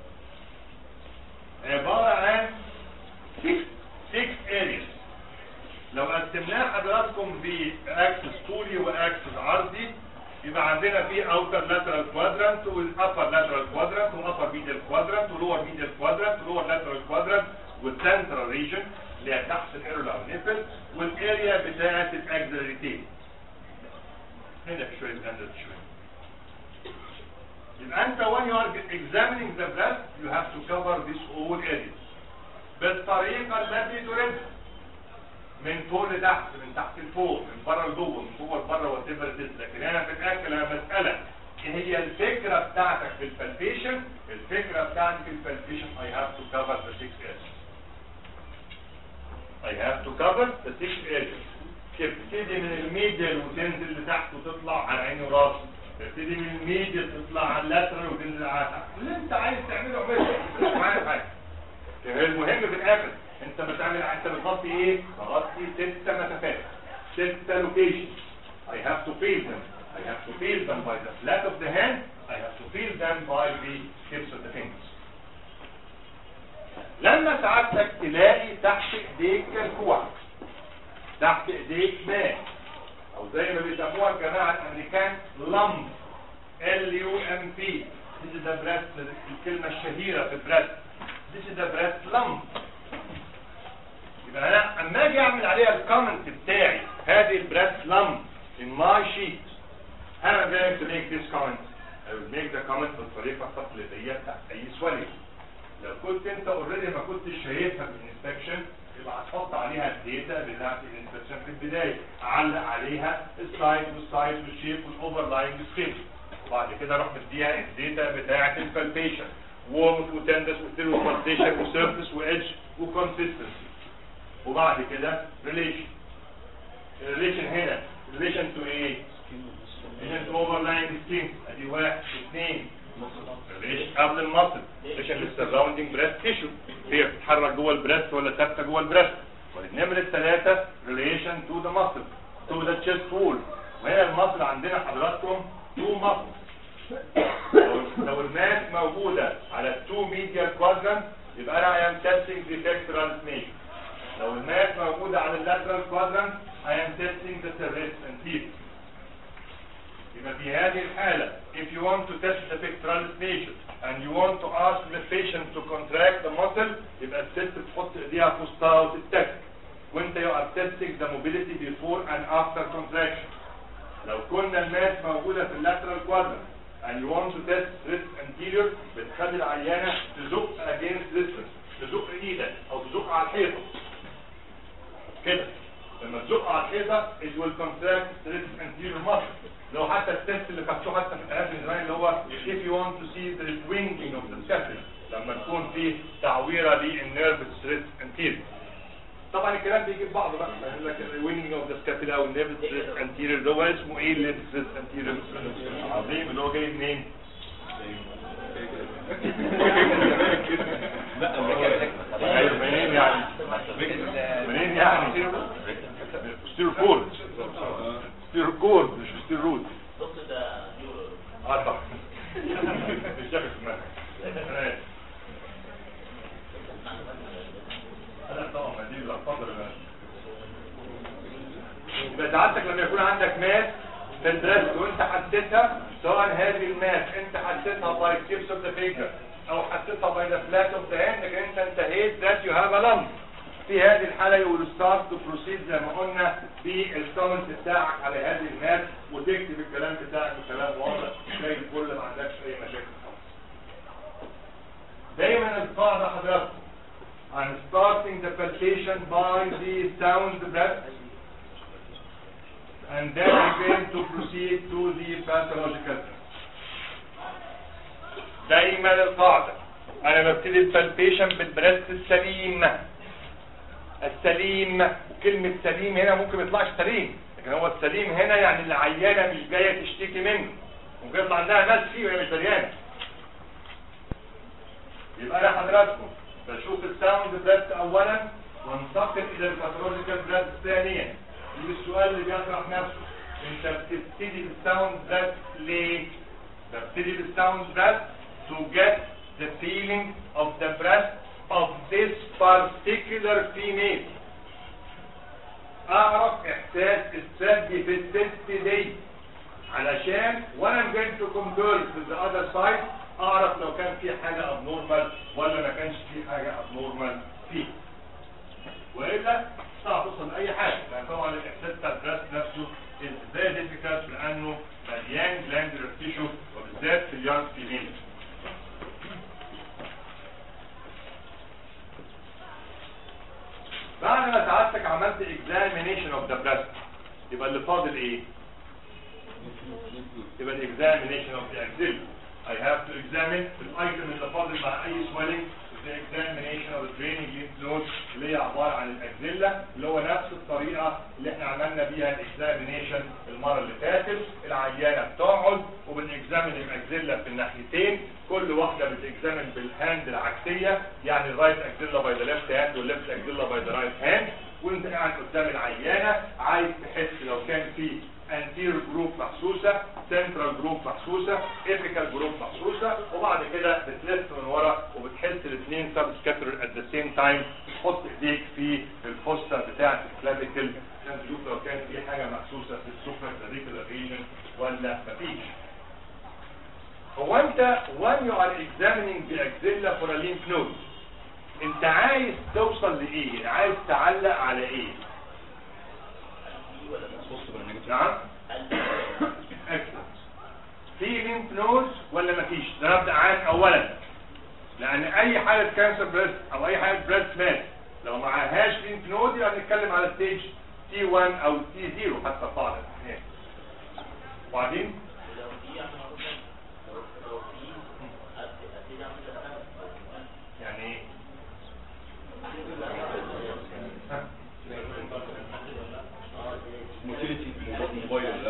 عبارة عن 6 areas لو قسمناه حضراتكم باكسس طولي واكسس عرضي يبقى عندنا في اوتر لاترال كوادرانت والابر لاترال كوادرانت وابر ميديال كوادرانت ولور ميديال كوادرانت ولور لاترال كوادرانت والسنترال ريجن اللي هي تحت الايرولار نيبل والاريا بتاعت الاكزلريتين هنا في شويه اندر شويه يبقى انت when you are examining the breast you have to cover this whole area بالطريقه التي تريد من فوق لتحت من تحت لفوق من بره لجوه من جوه لبره وات ايفر لكن انا في الاخر انا بسالك ايه هي الفكره بتاعتك في البالبيشن الفكره بتاعتي في البالبيشن I have to cover the six areas I have to cover the six areas تبتدي من الميديال وتنزل لتحت وتطلع على عيني وراسي تبتدي من الميديال تطلع على اللاترال وتنزل على تحت اللي انت عايز تعمله اعمله مش معايا حاجه المهم في الاخر انت بتعمل انت بتغطي ايه بغطي ست مسافات ست لوكيشن I have to feel them I have to feel them by the flat of the hand I have to feel them by the tips of the fingers لما سعادتك تلاقي تحت ايديك كلكوع تحت ايديك ماء او زي ما بيسموها الجماعه الامريكان لمب ال يو ام بي This is the breast الكلمة الشهيرة في breast This is the breast lump يبقى انا اما اجي اعمل عليها الكومنت بتاعي هذه البريست لمب in my sheet انا going to make this comment I will make the comment بالطريقة التقليدية بتاعت اي سؤال لو كنت انت اوريدي ما كنتش شايفها في الانسبكشن يبقى هتحط عليها الداتا بتاعت الانسبكشن في البداية علق عليها السايز والسايز والشيب والاوفرلاينج سكيل وبعد كده اروح مديها الداتا بتاعت البالبيشن وورمث وتندس وستيرو بالبيشن وسيرفيس وايدج وكونسيستنسي وبعد كده ريليشن الريليشن هنا ريليشن تو ايه؟ ريليشن تو اوفرلاينج سكين ادي واحد اثنين ريليشن قبل المصل ريليشن للسراوندينج بريست تيشو هي بتتحرك جوه البريست ولا ثابته جوه البريست والنمرة الثلاثة ريليشن تو ذا ماسل تو ذا تشيست وول وهنا المصل عندنا حضراتكم تو ماسل لو الماس موجودة على التو ميديال كوادرانت يبقى انا ام تيستنج ديفكتورال سنيك لو الماس موجودة على اللاترال كوادرانت I am testing the cervix and teeth يبقى في هذه الحالة if you want to test the pectoral spatial and you want to ask the patient to contract the muscle يبقى الست تحط ايديها في وسطها وتتك وانت you are testing the mobility before and after contraction لو كنا الماس موجودة في اللاترال كوادرانت and you want to test wrist anterior بتخلي العيانة تزق against resistance تزق ايدك او تزق على الحيطة كده لما تزق على الحيطة it will contract the wrist anterior muscle لو حتى التست اللي خدتوه حتى في الحالات من زمان اللي هو if you want to see the swinging of the scapula لما تكون في تعويرة للنيرف ستريس انتيريور طبعا الكلام بيجيب بعضه بقى يقول لك الويننج اوف ذا سكابيلا او النيرف ستريس انتيريور ده هو اسمه ايه النيرف ستريس انتيريور عظيم اللي هو جاي منين؟ أيوة، منين يعني؟ منين يعني؟ ستيروكورد ستيروكورد مش ستيرود اه صح مش شايف اسمها لا طبعا ما دي الافضل يبقى سعادتك لما يكون عندك ماس في البريست وانت حسيتها سواء هذه الماس انت حسيتها باي تيبس اوف ذا فينجر او حسيتها باي ذا فلات اوف ذا هاند لكن انت انتهيت ذات يو هاف ا لمب في هذه الحالة يو ستارت تو بروسيد زي ما قلنا في الكومنت بتاعك على هذه الماس وتكتب الكلام بتاعك بكلام واضح زي الفل ما عندكش اي مشاكل خالص. دايما القاعدة حضراتكم I'm starting the palpation by the sound breath and then I'm going to proceed to the pathological test. دايما القاعدة انا ببتدي البالبيشن بالبريست السليم السليم وكلمة سليم هنا ممكن ما يطلعش سليم لكن هو السليم هنا يعني العيانة مش جاية تشتكي منه ممكن يطلع عندها ناس فيه وهي مش دريانة يبقى انا حضراتكم بشوف الساوند بريست اولا وانتقل الى الباثولوجيكال بريست ثانيا يجي السؤال اللي بيطرح نفسه انت بتبتدي بالساوند بريست ليه؟ ببتدي بالساوند بريست to get the feeling of the breast of this particular female اعرف احساس الثدي في الست دي علشان وانا I'm going to compare with the other side اعرف لو كان في حاجة abnormal ولا ما كانش في حاجة abnormal فيه والا صعب توصل لاي حاجة لان طبعا الاحساس بتاع البريست نفسه is very difficult لانه مليان glandular tissue وبالذات في اليونج فيميل بعد ما سعادتك عملت examination of the breast يبقى اللي فاضل ايه؟ يبقى ال examination of the axilla I have to examine الايتم اللي فاضل مع اي swelling the examination of the draining lymph nodes اللي هي عبارة عن الاكزيلا اللي هو نفس الطريقة اللي احنا عملنا بيها الاكزامينيشن المرة اللي فاتت العيانة بتقعد وبنكزامن الاكزيلا في الناحيتين كل واحدة بتكزامن بالهاند العكسية يعني الرايت اكزيلا باي ذا ليفت هاند والليفت اكزيلا باي ذا رايت هاند وانت قاعد قدام العيانة عايز تحس لو كان في anterior جروب محسوسة central جروب محسوسة apical جروب محسوسة وبعد كده بتلف من ورا وبتحس الاثنين سب سكاتر ات ذا سيم تايم تحط ايديك في الفوستا بتاعه الكلافيكل عشان تشوف لو كان في حاجه محسوسه في السوبر كلافيكولار ريجن ولا مفيش هو انت when you are examining the axilla for a lymph node انت عايز توصل لايه عايز تعلق على ايه نعم excellent في ليمف نود ولا مفيش ده نبدا عام اولا لان اي حاله كانسر بريست او اي حاله بريست مات لو معهاش ليمف نود يبقى بنتكلم على ستيج تي 1 او تي 0 حتى في بعض الاحيان وبعدين يعني ايه ها؟ موتيليتي موبايل ولا لا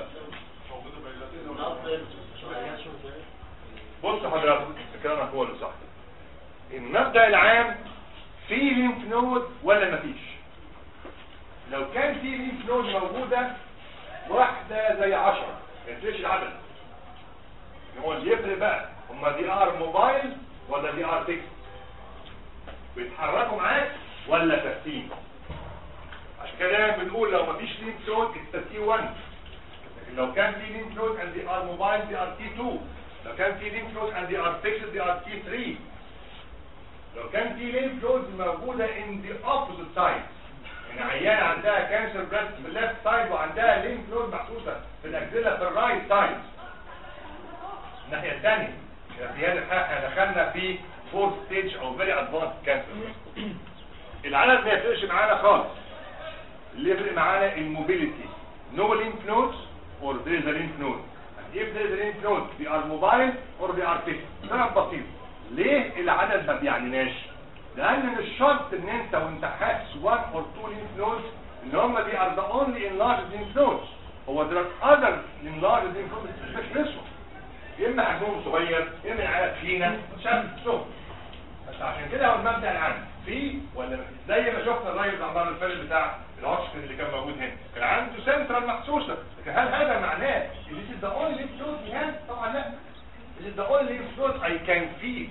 بص حضرتك كلامك هو اللي صح المبدا العام في ليمف نود ولا مفيش لو كان في ليمف نود موجوده واحده زي 10 ما يفرقش العدد هو اللي يفرق بقى هما دي ار موبايل ولا دي ار فيكس بيتحركوا معاك ولا ثابتين عشان كده دايما بنقول لو مفيش ليمف نود انت تي 1 لكن لو كان في ليمف نود and they are mobile they are T2 لو كان في ليمف نود and they are fixed they are T3 لو كان في ليمف نود موجودة in the opposite side يعني عيانة عندها كانسر بريست في الليفت سايد وعندها ليمف نود محسوسة في الأجزلة في الرايت سايد الناحية الثانية يبقى في هذه الحالة احنا دخلنا في فورث ستيج او فيري ادفانس كانسر العدد ما يفرقش معانا خالص اللي يفرق معانا الموبيليتي no lymph nodes or there is a lymph node if there is a lymph node they are mobile or they are fixed سبب بسيط ليه العدد ما بيعنيناش لان مش شرط ان انت وانت حاسس one or two lymph nodes ان هم they are the only enlarged lymph nodes هو there are other enlarged lymph nodes مش نسوا يا اما حجمهم صغير يا اما العيال تخينه مش عارف نفسهم بس عشان كده هو المبدا العام في ولا مفيش؟ زي ما شفنا الراجل بتاع المره اللي فاتت بتاع العشق اللي كان موجود هنا كان عنده سنترال محسوسه لكن هل هذا معناه ان this is the only lymph node he has؟ طبعا لا this is the only lymph node I can feel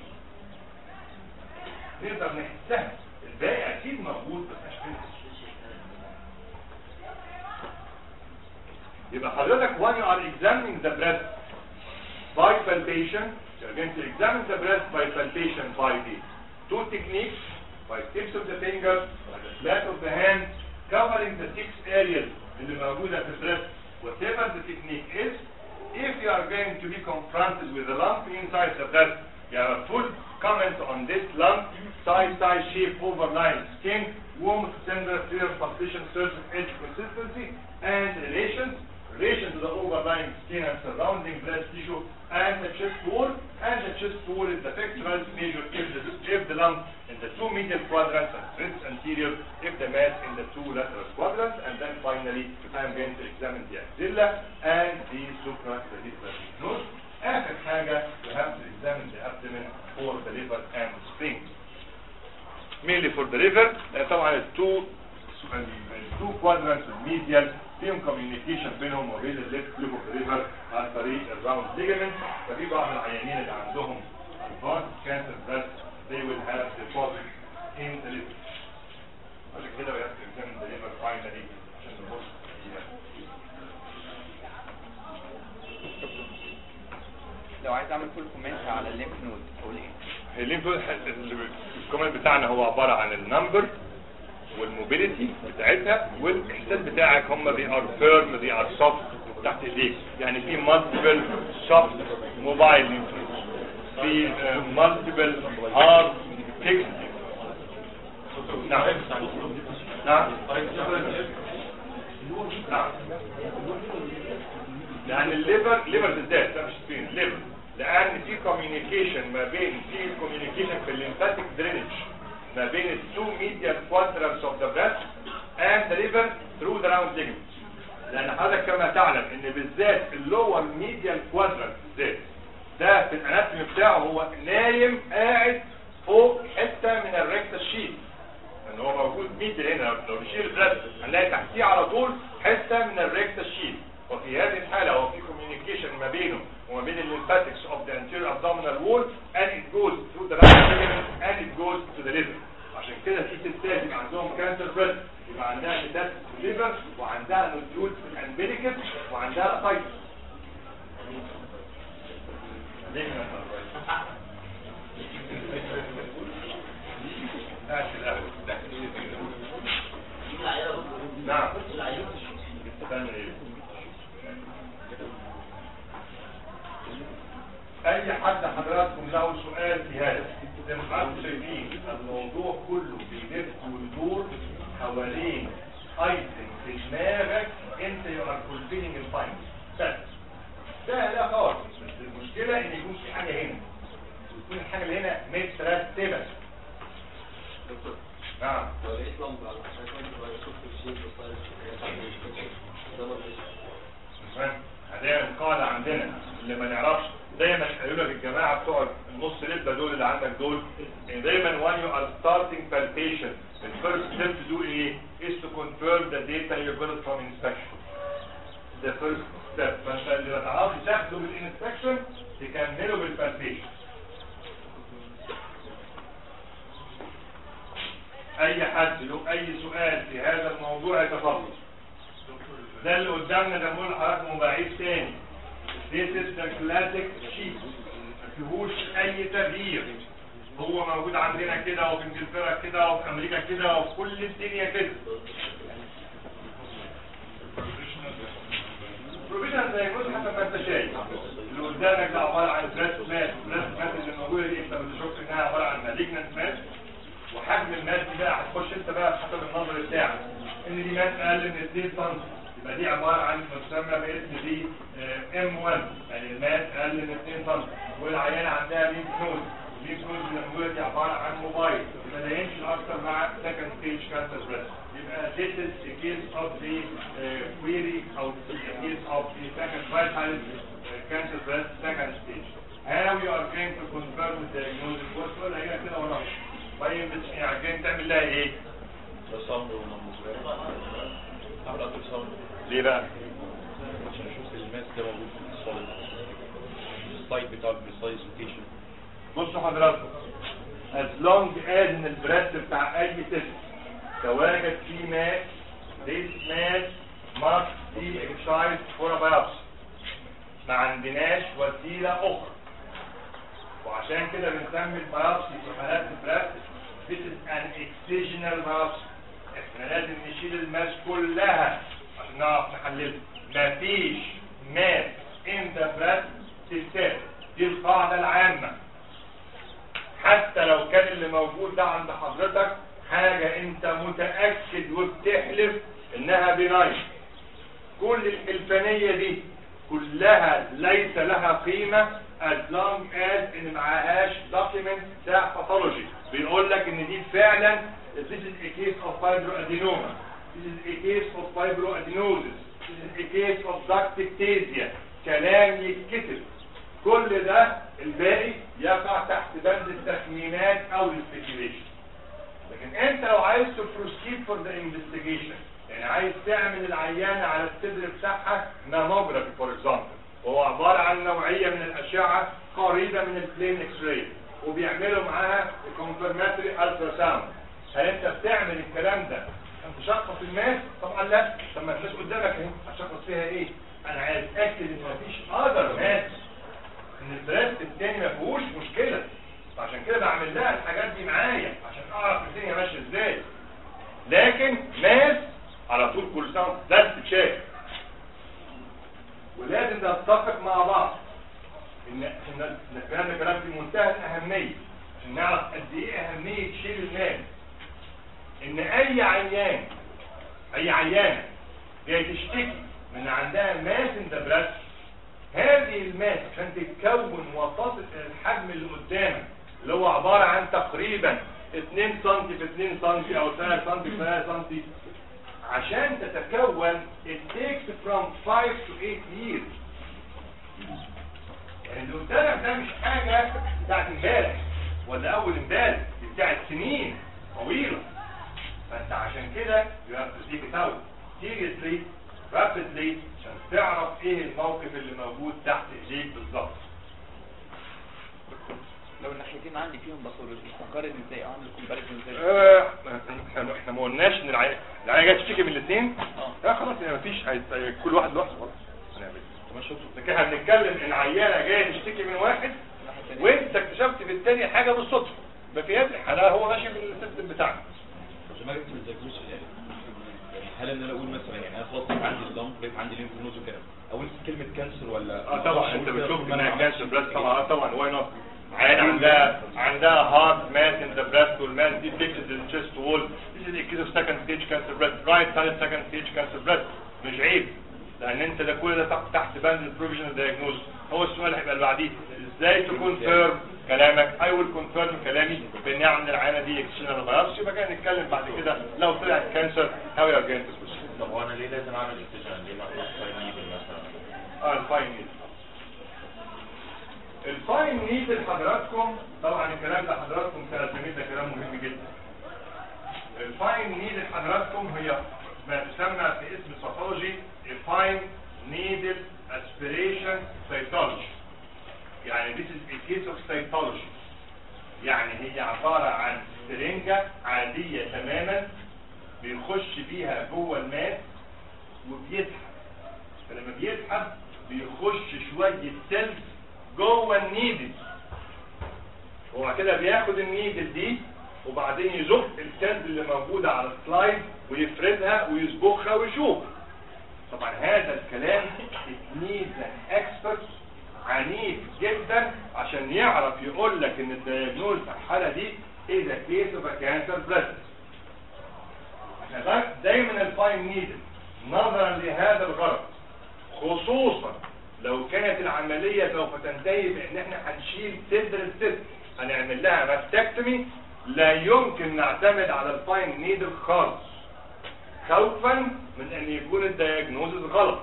نقدر نحسها الباقي اكيد موجود بس مش فين يبقى حضرتك when you are examining the breast by palpation you're going to examine the breast by palpation by the two techniques by tips of the fingers by the flat of the hand covering the six areas اللي موجودة في البريست whatever the technique is if you are going to be confronted with a lump inside the breast you have a full comment on this lump size size shape overlying skin warmth tender clear partition surface edge consistency and relations relation to the overlying skin and surrounding breast tissue and the chest wall and the chest wall is the pectoral major if the, if the lump in the two medial quadrants and ribs anterior if the mass in the two lateral quadrants and then finally I'm going to examine the axilla and the supraclavicular node آخر حاجة you have to examine the abdomen for the liver and the spleen mainly for the liver لأن طبعا التو التو quadrants الميديال فيهم كوميونيكيشن بينهم وبين الليفت لوب اوف ريفر عن طريق الراوند ليجمنت ففي بعض العيانين اللي عندهم advanced cancer breast they will have deposit in the liver عشان كده we have to examine the liver finally عشان نبص فيها لو عايز اعمل فول كومنت على الليمف نود اقول ايه الليمف الكومنت بتاعنا هو عبارة عن النمبر والموبيليتي بتاعتها والاحساس بتاعك هم they are firm they are soft تحت ايديك يعني في multiple soft mobile lymph في uh, multiple hard fixed نعم نعم نعم لان الليفر ليفر بالذات ده مش سبين ليفر لان في كوميونيكيشن ما بين في كوميونيكيشن في الليمفاتيك درينج ما بين التو ميديال quadrants of the breast and the liver through the round ligament لان حضرتك كما تعلم ان بالذات اللور ميديال quadrant بالذات ده في الاناتومي بتاعه هو نايم قاعد فوق حته من الريكتا شيت ان هو موجود ميديال هنا لو نشيل البريست هنلاقي تحتيه على طول حته من الريكتا شيت وفي هذه الحالة هو في communication ما بينه وما بين الليمفاتكس of the anterior abdominal wall and it goes through the right ligament and it goes اي حد حضراتكم له سؤال في هذا زي ما حضراتكم شايفين الموضوع كله بيلف ويدور حوالين ايتم في دماغك انت يو ار فولفيلينج الفاينل بس سهله خالص بس المشكله ان يكون في حاجه هنا وتكون الحاجه اللي هنا مترتبه نعم تمام هذه القاعدة عندنا اللي ما نعرفش دايما قالوا لك الجماعة بتوع النص لبة دول اللي عندك دول ان دايما when you are starting palpation the first step to do ايه is to confirm the data you got from inspection the first step فانت اللي ما تعرفش تاخده بالانسبكشن تكمله بالبالبيشن اي حد له اي سؤال في هذا الموضوع يتفضل ده اللي قدامنا ده بقول لحضرتك مباعيث تاني This is the classic sheet ما فيهوش اي تغيير هو موجود عندنا كده وفي انجلترا كده وفي امريكا كده وفي كل الدنيا كده بروفيشنال زي كل حسب ما انت شايف اللي قدامك ده عباره عن بريست مات بريست مات اللي موجوده دي انت بتشوف انها عباره عن مالجنت مات وحجم الماس دي بقى هتخش انت بقى حسب النظر بتاعك ان دي ماس اقل من 2 سم يبقى دي عباره عن ما تسمى باسم دي ام 1 يعني الماس اقل من 2 سم والعيانه عندها ليمف نود الليمف نود اللي موجوده دي عباره عن موبايل يبقى ده يمشي اكتر مع سكند ستيج كانسر بريست يبقى this is the case of the uh, query او the case of the second vital uh, cancer breast second stage how you are going to confirm the diagnosis what's ولا هي كده ولا طيب بت- يعني عايزين تعمل لها ايه؟ تصمم ومنظر اعمل اطول صمم ليه بقى؟ عشان اشوف الماس ده موجود في الصالة السلايد بتاع البريسايز لوكيشن بصوا حضراتكم as long as ان البريست بتاع اي تست تواجد فيه ماس this mass must be excised for a biopsy ما عندناش وسيلة أخرى وعشان كده بنسمي البيوبسي في حالات البريست this is an excisional biopsy احنا لازم نشيل الماس كلها عشان نعرف نحللها مفيش ماس in the breast تستاهل دي القاعدة العامة حتى لو كان اللي موجود ده عند حضرتك حاجة انت متأكد وبتحلف انها بنايت كل الحلفانية دي كلها ليس لها قيمة as long as ان معهاش document ده pathology بيقول لك ان دي فعلا this is a case of fibroadenoma this is a case of fibroadenosis this is a case of ductictasia كلام يتكتب كل ده الباقي يقع تحت بند التخمينات او السبيكيوليشن لكن انت لو عايز تبروسيد فور ذا انفستيجيشن يعني عايز تعمل العيانه على الصدر بتاعها ماموجرافي فور اكزامبل وهو عباره عن نوعيه من الاشعه قريبه من البلين اكس راي وبيعملوا معاها الكونفرماتوري الترا ساوند هل انت بتعمل الكلام ده عشان تشخص الماس طبعا لا طب ما الناس قدامك اهي هتشخص فيها ايه انا عايز اتاكد ان مفيش اذر ماس ان البريست التاني ما فيهوش مشكله فعشان كده بعمل لها الحاجات دي معايا عشان اعرف الدنيا ماشيه ازاي لكن ناس على طول كل سنه ده استكشاف ولازم نتفق مع بعض ان ان إن الكلام ده كلام في منتهى الاهميه عشان نعرف قد ايه اهميه شيل الماس ان اي عيان اي عيانه جاي تشتكي من عندها ماس ان ذا بريست هذه الماس عشان تتكون وتصل الى الحجم اللي قدامك اللي هو عبارة عن تقريبا 2 سم في 2 سم او 3 سم في 3 سم عشان تتكون it takes from 5 to 8 years يعني اللي قدامك ده مش حاجة بتاعت امبارح ولا اول امبارح دي بتاعت سنين طويلة فانت عشان كده you have to take it out seriously rapidly عشان تعرف ايه الموقف اللي موجود تحت ايديك بالظبط لو الناحيتين عندي فيهم باثولوجي هقارن ازاي اعمل كومباريزون ازاي آه، احنا احنا ما قلناش ان العيان العيان جاي تشتكي من الاثنين اه لا خلاص يعني مفيش هيت- كل واحد لوحده خلاص هنعمل ايه ما شفته لكن احنا بنتكلم ان عيانه جايه تشتكي من واحد الناحية التانية. وانت اكتشفت في الثاني حاجه بالصدفه يبقى في هذه الحاله هو ماشي بالسيستم بتاعنا عشان ما جبت الدياجنوز يعني هل ان انا اقول مثلا يعني انا خلاص بقيت عندي اللمب بقيت عندي ليمف نود وكده اقول كلمه كانسر ولا اه طبعا انت أقول كده بتشوف طول ما أنا انها عملت كانسر بريست investigation. طبعا اه طبعا واي نوت عيان عندها عندها هارت ماس ان ذا بريست والماس دي فيكسد ان تشيست وول This is a case of second stage cancer breast right side second stage cancer breast مش عيب لان انت ده كل ده تحت- تحت بند البروفيشنال دايجنوز هو السؤال هيبقى اللي بعديه ازاي تكونفيرم كلامك اي ويل كونفيرم كلامي بان اعمل العينه دي اكستشنال بايوبسي يبقى كده نتكلم بعد كده لو طلعت كانسر هاو يو جوينت تو طب هو انا ليه لازم اعمل استشهاد ليه ما اخدش نيدل مثلا اه الفاين نيدل الفاين نيدل حضراتكم طبعا الكلام ده حضراتكم ترجمين ده كلام مهم جدا الفاين نيدل حضراتكم هي ما تسمى في اسم السيتولوجي الفاين نيدل اسبيريشن سيتولوجي يعني this is a case of cytology يعني هي عبارة عن سرنجة عادية تماما بيخش بيها جوه الماس وبيسحب فلما بيسحب بيخش شوية سيلز جوه النيدل هو كده بياخد النيدل دي وبعدين يزق السيلز اللي موجودة على السلايد ويفردها ويصبغها ويشوف طبعا هذا الكلام needs an expert عنيف جدا عشان يعرف يقول لك ان الدياجنوز في الحالة دي is a case of a cancer breast عشان كده دايما الفاين نيدل نظرا لهذا الغرض خصوصا لو كانت العملية سوف تنتهي بان احنا هنشيل صدر الست هنعمل لها ماستكتومي لا يمكن نعتمد على الفاين نيدل خالص خوفا من ان يكون الدياجنوز غلط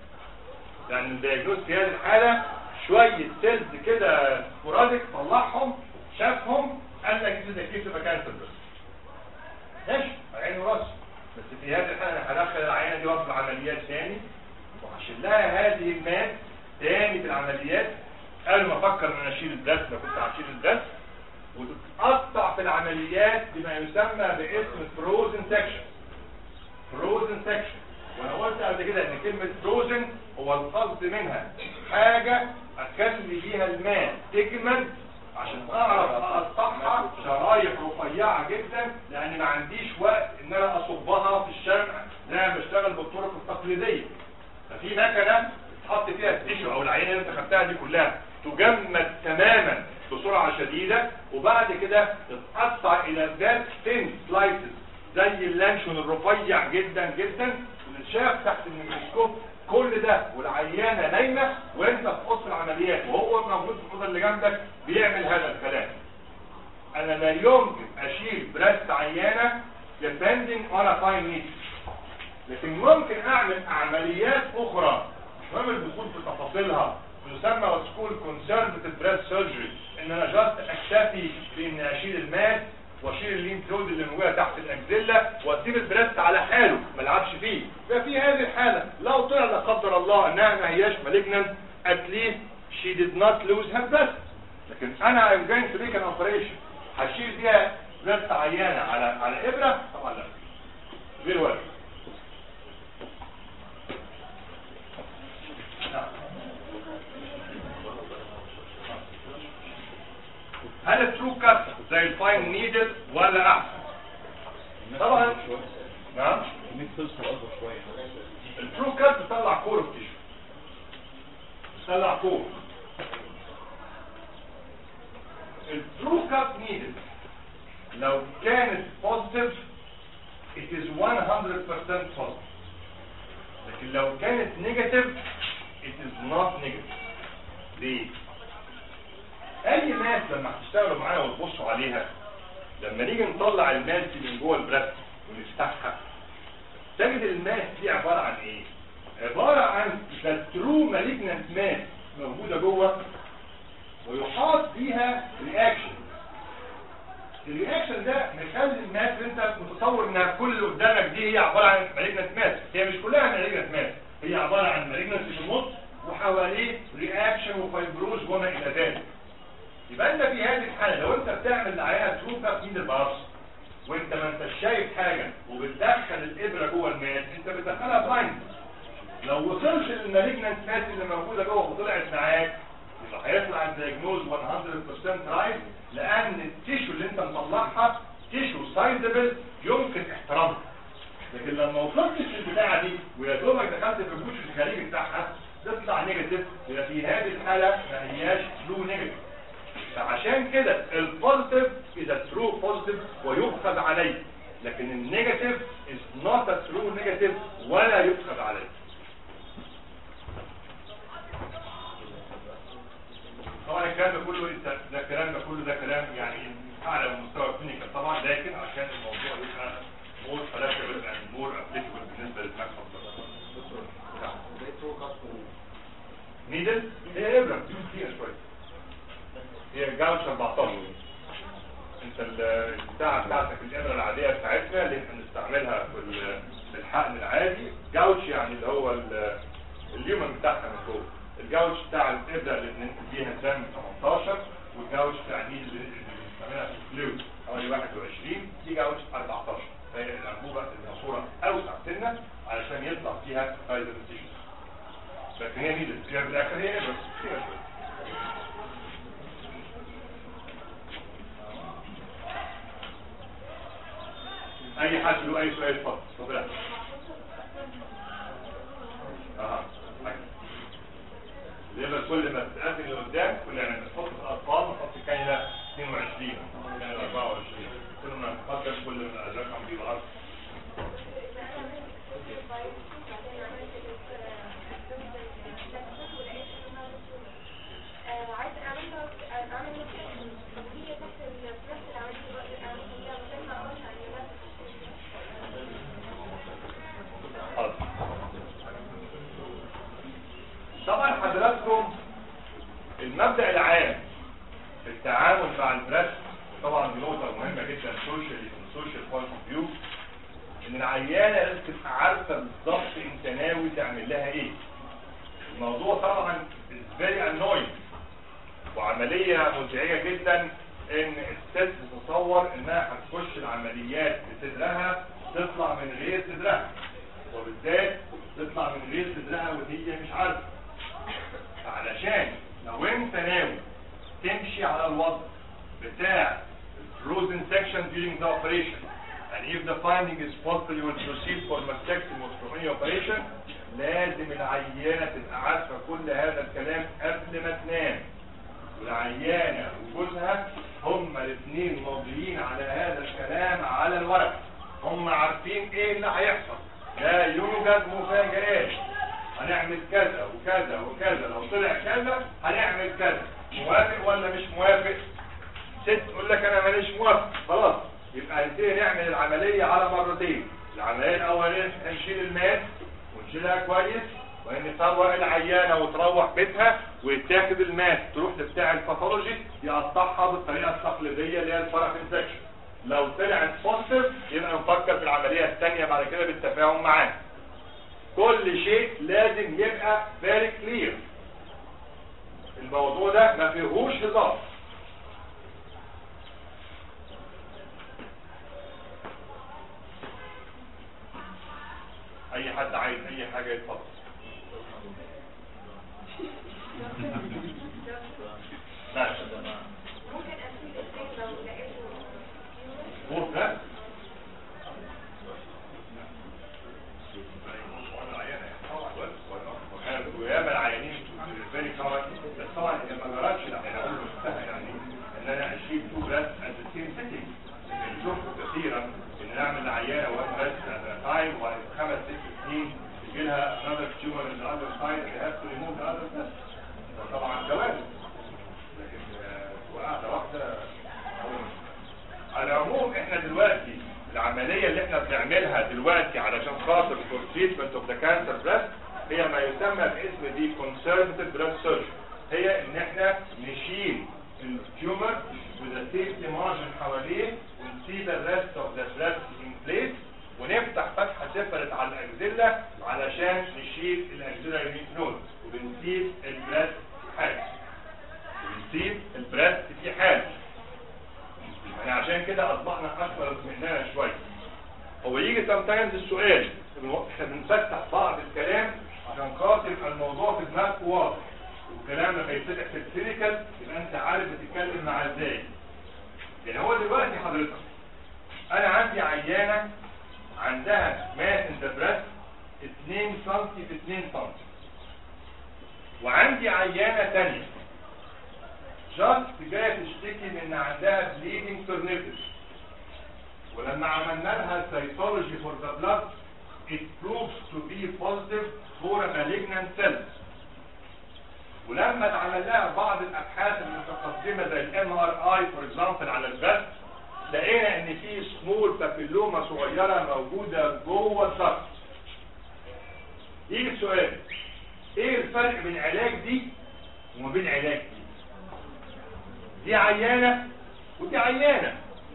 لان الدياجنوز في هذه الحالة شوية سيلز كده سبوراديك طلعهم شافهم قال لك ده كيف تبقى كانسر بس ماشي عين وراسي بس في هذه الحالة انا هدخل العينة دي وقت العمليات تاني وهشيل لها هذه المات تاني في العمليات قبل ما افكر ان انا اشيل الدس لو كنت هشيل الدس وتتقطع في العمليات بما يسمى باسم فروزن سكشن فروزن سكشن وانا قلت قبل كده ان كلمة فروزن هو القصد منها حاجة اخلي بيها الماء تجمد عشان اعرف اقطعها شرايح رفيعة جدا لان ما عنديش وقت ان انا اصبها في الشمع زي ما بشتغل بالطرق التقليدية ففي مكنة تحط فيها التيشو او العينة اللي انت خدتها دي كلها تجمد تماما بسرعة شديدة وبعد كده تتقطع الى ذات ثين سلايسز زي اللانشون الرفيع جدا جدا وتتشاف تحت الميكروسكوب كل ده والعيانة نايمة وانت في قصر العمليات وهو موجود في الأوضة اللي جنبك بيعمل هذا الكلام انا لا يمكن اشيل بريست عيانة depending on a fine need لكن ممكن اعمل عمليات اخرى مش مهم الدخول في تفاصيلها تسمى وتكون conservative breast surgery ان انا جاست اكتفي بان اشيل الماس واشيل الليمف نود اللي موجوده تحت الاكزيلا واسيب البريست على حاله ما العبش فيه ففي هذه الحاله لو طلع لا قدر الله انها ما هياش malignant at least she did not lose her breast لكن انا I'm going to make an operation هشيل بيها بريست عيانه على على ابره طبعا لا غير وارد هل الترو كات زي الفاين نيدل ولا احسن طبعا نعم كمية سيلز اكبر شوية الترو كات بتطلع كور في تيشو بتطلع كور الترو كات نيدل لو كانت بوزيتيف it is 100% positive لكن لو كانت نيجاتيف it is not negative ليه؟ اي ماس لما هتشتغلوا معانا وتبصوا عليها لما نيجي نطلع الماس دي من جوه البريست ونفتحها تجد الماس دي عبارة عن ايه عبارة عن ذا ترو مالجنانت ماس موجودة جوه ويحاط بيها رياكشن الرياكشن ده مخلي الماس اللي انت متصور انها كل اللي قدامك دي هي عبارة عن مالجنانت ماس هي مش كلها مالجنانت ماس هي عبارة عن مالجنانت في النص وحواليه رياكشن وفايبروز وما الى ذلك يبقى انت في هذه الحالة لو انت بتعمل عينة تروب تقييم البارس وانت ما انت شايف حاجة وبتدخل الابرة جوه الماس انت بتدخلها بلايند لو وصلش للمالجنانت ماس اللي موجودة جوه وطلعت معاك يبقى هيطلع الدياجنوز 100% رايت لان التيشو اللي انت مطلعها تيشو سايزبل يمكن احترامها لكن لما وصلتش يبقى في هذه الحالة ما هياش ترو نيجاتيف فعشان كده البوزيتيف إذا ترو بوزيتيف ويؤخذ عليه لكن النيجاتيف is not a true negative ولا يؤخذ عليه طبعا الكلام ده كله انت ده الكلام ده كله ده كلام يعني اعلى من مستوى الكلينيكال طبعا لكن عشان الموضوع يبقى مور فلاتبل اند مور ابليكابل بالنسبه للماكسيمم نيدل هي ابره بتكون فيها شويه هي جاوش 14 انت ال- البتاعه بتاعتك الابره العاديه بتاعتنا اللي احنا بنستعملها في ال- في الحقن العادي جاوش يعني اللي هو ال- اليومن بتاعها من جوه الجاوش بتاع الابره اللي بننقل بيها الدم 18 والجاوش بتاع النيل اللي اللي بنستعملها في الفلويد حوالي 21 دي جاوش 14 فهي الانبوبه الماسوره اوسع سنه علشان يطلع فيها فايزر تيشو لكن هي نيدل هي في الاخر هي ابره فيها شويه اي حد له اي سؤال اتفضل اتفضل اها يبقى كل ما تتقدم لقدام كل يعني تحط الارقام تحط كاينه 22 كاينه 24 كل ما تقدم كل ما الرقم بيبقى اكتر عايز اعمل اعمل تقنيه تحت الفلاش اللي عملت اعمل مثل ما قلت عن حاضر. طبعا حضراتكم المبدأ العام في التعامل مع البريست طبعا دي نقطة مهمة جدا سوشيالي من سوشيال بوينت اوف فيو ان العيانة لازم تبقى عارفة بالظبط انت ناوي تعمل لها ايه الموضوع طبعا is very annoying وعملية مزعجة جدا ان الست تتصور انها هتخش العمليات بصدرها تطلع من غير صدرها وبالذات تطلع من غير صدرها وهي مش عارفة علشان لو انت ناوي تمشي على الوضع بتاع frozen section during the operation and if the finding is possible you will proceed for mastectomy or for operation لازم العيانة تبقى عارفة كل هذا الكلام قبل ما تنام والعيانة وجوزها هما الاثنين ماضيين على هذا الكلام على الورق هم عارفين ايه اللي هيحصل لا يوجد مفاجآت هنعمل كذا وكذا وكذا لو طلع كذا هنعمل كذا موافق ولا مش موافق ست تقول لك انا ماليش موافق خلاص يبقى هنبتدي نعمل العملية على مرتين العملية الاولانية هنشيل الماس ونشيلها كويس وان تروح العيانة وتروح بيتها ويتاخد الماس تروح لبتاع الباثولوجي يقطعها بالطريقة التقليدية اللي هي الفرق انفكشن لو طلعت بوزيتيف يبقى نفكر في العملية الثانية بعد كده بالتفاهم معاه كل شيء لازم يبقى very clear الموضوع ده ما فيهوش هزار اي حد عايز اي حاجة يتفضل ماشي ممكن اسيب البيت لو لقيته فور ده وياما العيانين بالنسبه لي طبعا بس طبعا ما جربش لا انا اقول له يعني ان انا اشيل تو براس ات ذا سيم سيتنج بنشوف كثيرا ان نعمل عيانه وان براس ات تايم وبعد خمس ست سنين يجي لها another tumor in the other side they have to remove the other breast ده طبعا جواز لكن آه، وقعده واحده على العموم احنا دلوقتي العملية اللي احنا بنعملها دلوقتي علشان خاطر for treatment of the cancer breast هي ما يسمى باسم دي conservative breast surgery هي ان احنا نشيل التيومر with a safety margin حواليه ونسيب the rest of the breast in place ونفتح فتحة سفرت على الاكزيلا علشان نشيل الاكزيلا lymph node وبنسيب البريست في حاله وبنسيب البريست في حاله يعني عشان كده اصبحنا اكثر اطمئنانا شويه هو يجي sometimes السؤال احنا بنفتح بعض الكلام عشان خاطر يبقى الموضوع في دماغك واضح والكلام لما يتفتح في الكلينيكال يبقى انت عارف بتتكلم معاه ازاي يعني هو دلوقتي حضرتك انا عندي عيانه عندها ماس انت بريست 2 سم في 2 سم وعندي عيانة تانية جاست جاية تشتكي من ان عندها bleeding tornitis ولما عملنا لها cytology for the blood it proves to be positive for a malignant cells ولما اتعمل لها بعض الابحاث المتقدمه زي الام ار اي فور اكزامبل على البث لقينا ان في سمول بابيلوما صغيره موجوده جوه الضغط يجي السؤال ايه الفرق بين علاج دي وما بين علاج دي دي عيانه ودي عيانه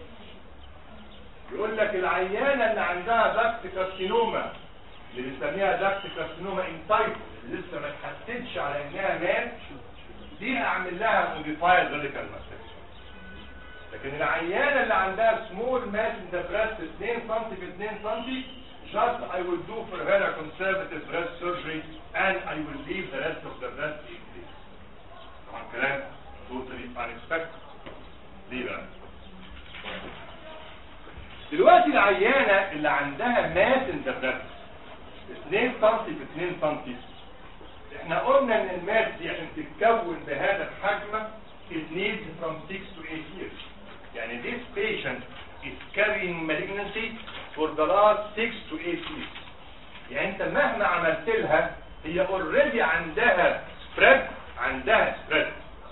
يقول لك العيانه اللي عندها داكت كارسينوما اللي بنسميها داكت كارسينوما انتايت لسه ما اتحددش على انها مات دي اعمل لها موديفايد راديكال ماستكتومي لكن العيانه اللي عندها سمول ماس ان ذا بريست 2 سم في 2 سم just I will do for her a conservative breast surgery and I will leave the rest of the breast in place. طبعا كلام totally unexpected. ليه بقى؟ دلوقتي العيانة اللي عندها ماس ان ذا بريست 2 سم في 2 سم احنا قلنا ان الماس دي عشان تتكون بهذا الحجم it needs from 6 to 8 years يعني this patient is carrying malignancy for the last 6 to 8 years يعني انت مهما عملت لها هي already عندها spread عندها spread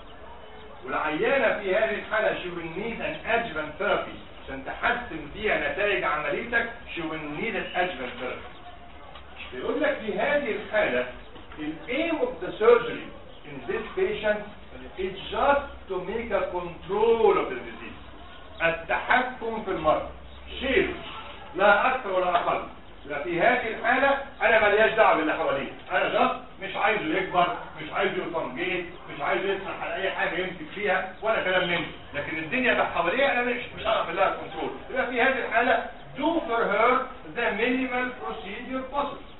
والعيانة في هذه الحالة she will need an adjuvant therapy عشان تحسن فيها نتائج عمليتك she will need an adjuvant therapy يقول لك في هذه الحالة the aim of the surgery in this patient is just to make a control of the disease التحكم في المرض شيء لا أكثر ولا أقل يبقى في هذه الحالة أنا ملياش دعوة باللي حواليه أنا جاست مش عايزه يكبر مش عايزه يطنجيت مش عايزه يسمح على أي حاجة يمسك فيها ولا كلام من ده. لكن الدنيا اللي حواليه أنا مش مش هعرف لها كنترول يبقى في هذه الحالة do for her the minimal procedure possible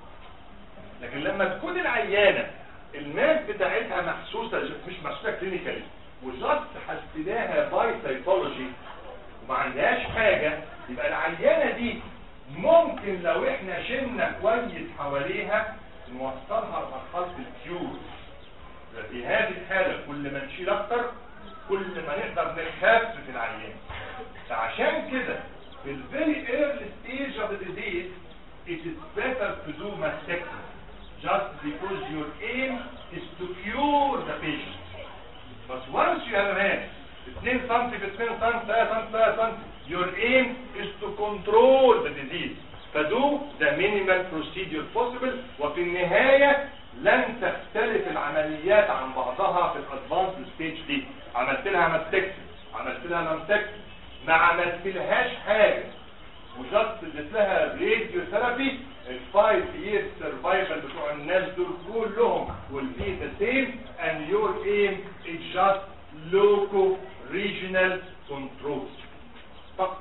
لكن لما تكون العيانة الماس بتاعتها محسوسة مش محسوسة كلينيكالي وجاست حسيناها باي سايكولوجي وما عندهاش حاجة يبقى العيانة دي ممكن لو احنا شلنا كويس حواليها نوصلها لمرحلة الكيور في هذه الحالة كل ما نشيل اكتر كل ما نقدر نخفف العيان فعشان كده في ال very early stage of the disease it is better to do mastectomy just because your aim is to cure the patient. But once you have a man, 2 سم في 2 سم 3 سم 3 سم, your aim is to control the disease. فدو the minimal procedure possible وفي النهاية لن تختلف العمليات عن بعضها في الادفانس ستيج دي عملت لها ماستكتومي عملت لها مامتكتومي ما عملت لهاش حاجة وجست اديت لها راديو ثيرابي الفايف يير سرفايفل بتوع الناس دول كلهم will be the same and your aim is just local regional control فقط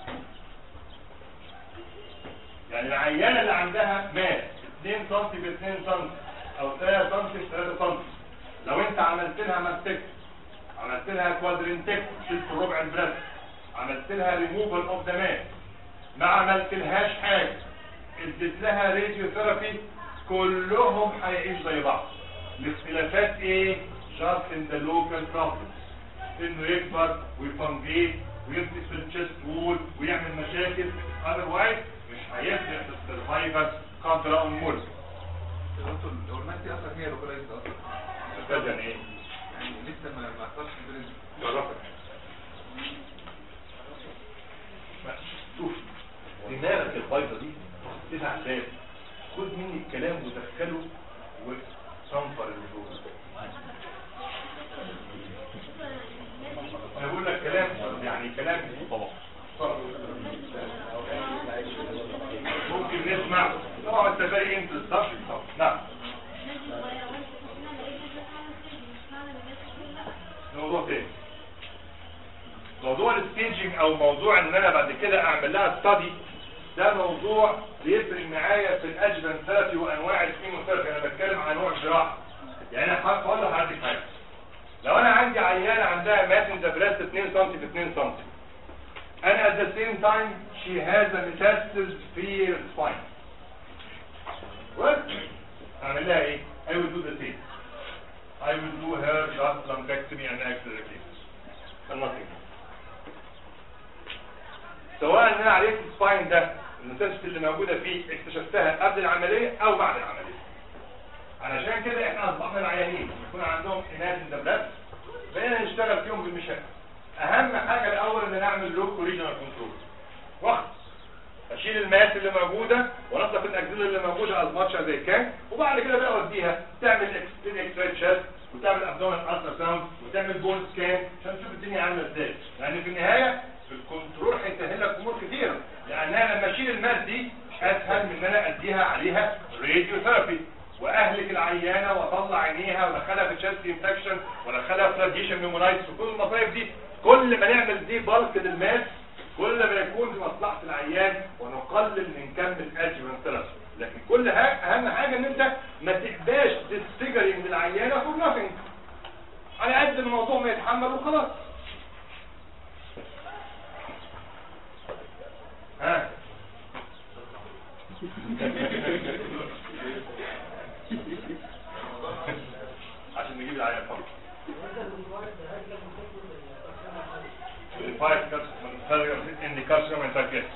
يعني العيانة اللي عندها ماس 2 سم ب 2 سم او 3 سم ب 3 سم لو انت عملت لها ماستكت عملت لها كوادرنتك شلت ربع البريست عملت لها ريموفال اوف ذا ماس ما عملت لهاش حاجه اديت لها راديو ثيرابي كلهم هيعيش زي بعض الاختلافات ايه just in the local problems انه يكبر ويفنجيت ويمسك في الشيست وول ويعمل مشاكل otherwise مش هيفرق في السرفايفل قدر او ملك دكتور لو الماس دي اصلا هي لوكالايزد اصلا استاذ يعني ايه يعني لسه ما ما حصلش بريزن جربت شوف دماغك البيضة دي تسع ساعات خد مني الكلام ودخله وصنفر الوجود انا بقول لك كلام يعني كلام طبعا ممكن نسمع طبعا انت باقي انت الصف نعم موضوع تاني موضوع الستيجنج او موضوع ان انا بعد كده اعمل لها ستادي ده موضوع بيفرق معايا في الاجفن ثيرابي وانواع الكيموثيرابي انا بتكلم عن نوع جراحه يعني انا هقول لحضرتك حاجه لو انا عندي عيانه عندها ماتن ذا بريست 2 سم في 2 سم and at the same time she has a metastasis في السباين well اعمل لها ايه I will do the same I will do her just lumpectomy and axillary cases and nothing سواء ان انا عرفت السباين ده النسيج اللي موجوده فيه اكتشفتها قبل العمليه او بعد العمليه علشان كده احنا اصبحنا العيانين يكون عندهم اناث اندبلات بقينا نشتغل فيهم بالمشاكل اهم حاجه الاول ان نعمل لوكو ريجنال كنترول واخد اشيل الماس اللي موجوده وانظف الاجزاء اللي موجوده از ماتش زي كان وبعد كده بقى اوديها تعمل اكس اكس راي تشيست وتعمل ابدومين الترا ساوند وتعمل بون سكان عشان تشوف الدنيا عامله ازاي لان في النهايه الكنترول هيسهل لك امور كتيره يعني انا لما اشيل الماس دي اسهل من ان انا اديها عليها راديو ثيرابي واهلك العيانه واطلع عينيها وادخلها في تشيست انفكشن وادخلها في راديشن نيمونايتس وكل المصايب دي كل ما نعمل دي بلك للماس كل ما يكون في مصلحه العيان ونقلل من كم الادجمنت ثيرابي لكن كل ها اهم حاجه ان انت ما تبقاش ديسفيجرنج للعيانه فور ناثينج على قد ما الموضوع ما يتحمل وخلاص ها عشان نجيب العيان فقط الفايف كارسينوما ان كارسينوما انتاكيت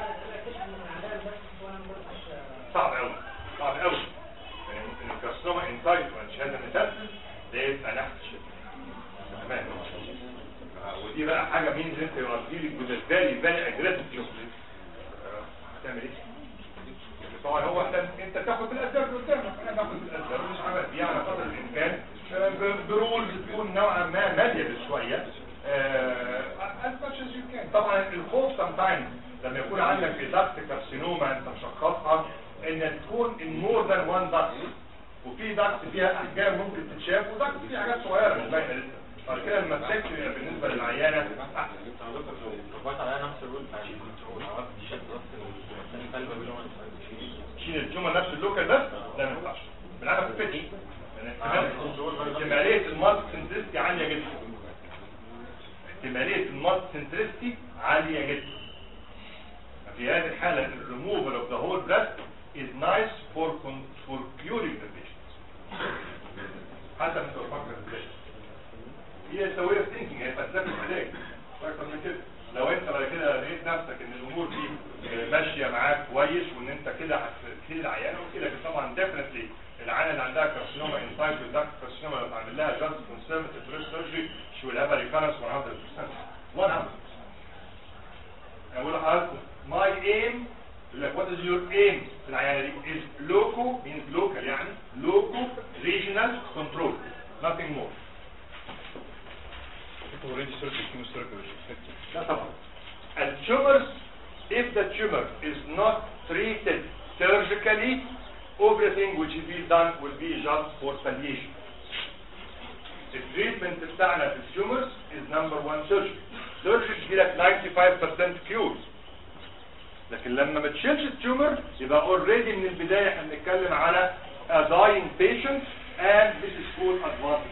صعب قوي صعب قوي يعني الكارسينوما انتايت مش هذا ميتاسيس ده يبقى نحت تمام ودي بقى حاجه مين انت يودي لي بالنسبه لي فالي اجريسيف فيهم هتعمل ايه؟ طبعا هو انت انت تاخد الاسباب اللي قدامك انا باخد الاسباب مش عمل بيها على قدر الامكان آه، ب- برولز تكون نوعا ما ماليه شويه as much as you can طبعا الخوف sometimes لما يكون عندك دكت كارسينوما انت مشخصها ان تكون in more than one duct وفي دكت فيها احجام ممكن تتشاف ودكت فيها حاجات صغيره مش باينه لسه بعد كده لما تسكت بالنسبه للعيانه احسن طبقت عليها نفس الرول بتاع عرفت الشد الثاني قلبه بيقولوا تشيل الجمل نفس اللوكال بس لا ما ينفعش بالعكس ما تفتش لان احتمال- احتماليه المالتي سنترستي عاليه جدا احتماليه المالتي سنترستي عاليه جدا في هذه الحاله الريموفال اوف ذا هول بريست is nice for con- for curing the patient حسب انت بتفكر ازاي هي سويه ثينكينج هي فلسفه العلاج مش اكتر من كده لو انت بعد كده لقيت نفسك ان الامور دي آه، ماشيه معاك كويس وان انت كده هتفيد العيانه اوكي لكن طبعا ديفنتلي العيانه اللي عندها كارسينوما انسايد والدكت كارسينوما لو اتعمل لها جاست كونسرفتيف بريست سيرجري شي ويل هاف ريكارنس 100% 100 اقول لحضراتكم ماي ايم يقول لك وات از يور ايم في العيانه دي is loco means local يعني loco regional control nothing more اوريدي سيركل كيمو سيركل لا طبعا التومرز if the tumor is not treated surgically everything which will be done will be just for palliation التريتمنت بتاعنا في التومرز is number one surgery surgery تجيلك 95% cure لكن لما ما تشيلش التومر يبقى already من البداية احنا بنتكلم على a dying patient and this is called advanced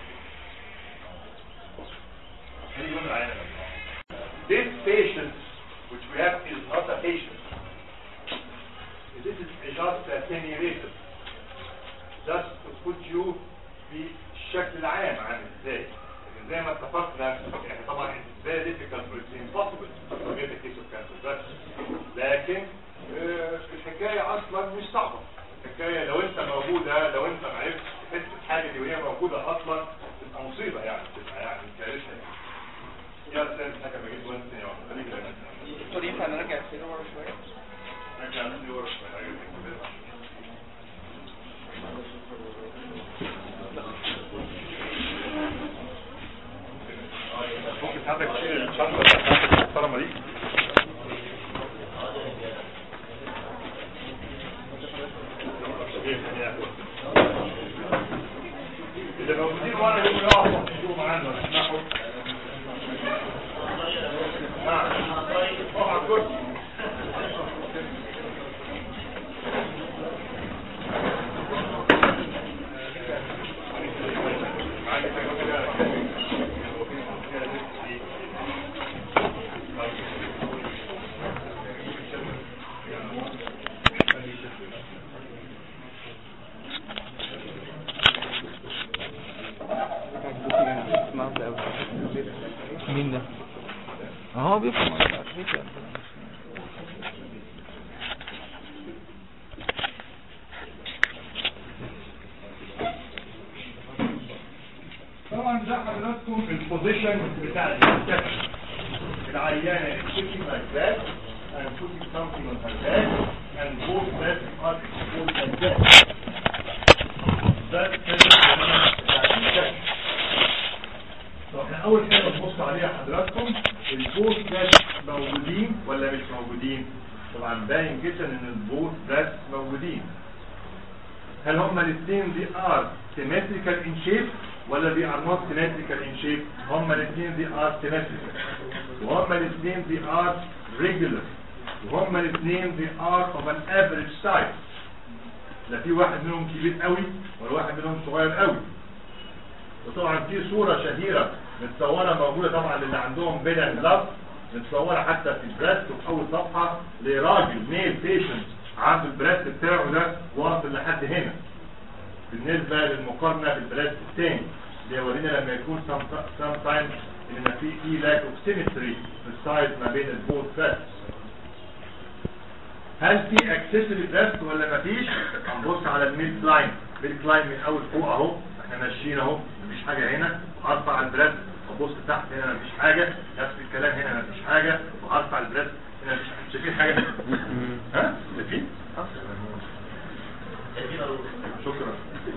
هي جملة عينة This patient which we have is not a patient. This is just a attenuated. Just to put you في الشكل العام عامل ازاي. لكن زي ما اتفقنا يعني طبعا it's very difficult or it's impossible to forget a case of cancer بس لكن آه، الحكاية اصلا مش صعبة. الحكاية لو انت موجودة لو انت ما عرفتش تحس الحاجة دي وهي موجودة اصلا تبقى مصيبة يعني تبقى يعني كارثة يعني. يا سيد حكم جيت وانت يا واحد خليك لنا دكتور ينفع نرجع السير ورا شويه رجع عندي ورا شوية. ممكن حضرتك تشيل الشنطة بتاعتك المحترمة دي اللي موجودين وانا يقولوا يقعوا يقعوا معانا اسمعوا نعم اقعد على الكرسي معاك حاجة كده. مين ده اهو بيفهم طبعا ده حضراتكم البوزيشن بتاع الانسكشن العيانه sitting like that and putting something on her back and both legs are exposed like that. ده البوزيشن بتاع الانسكشن طب احنا اول حاجه نبص عليها حضراتكم البوث بلاس موجودين ولا مش موجودين طبعا باين جدا ان البوث بلاس موجودين هل هما الاثنين دي ار symmetrical in shape ولا دي ار not symmetrical in shape هما الاثنين دي ار symmetrical وهما الاثنين دي ار regular وهما الاثنين دي ار of an average size لا في واحد منهم كبير قوي ولا واحد منهم صغير قوي وطبعا في صورة شهيرة متصورة موجودة طبعا للي عندهم بلا لف متصورة حتى في البريست وفي أول صفحة لراجل ميل بيشنت عنده البريست بتاعه ده واصل لحد هنا بالنسبة للمقارنة بالبريست الثاني بيورينا لما يكون sometimes ان في في lack of symmetry في السايز ما بين البوث بريست هل في اكسسوري بريست ولا مفيش؟ هنبص على الميد لاين ميد لاين من اول فوق اهو احنا ماشيين اهو مفيش حاجة هنا ارفع البريست ابص تحت هنا مفيش حاجة نفس الكلام هنا مفيش حاجة وارفع البريست هنا مفيش حاجة شايفين حاجة ها شايفين شكرا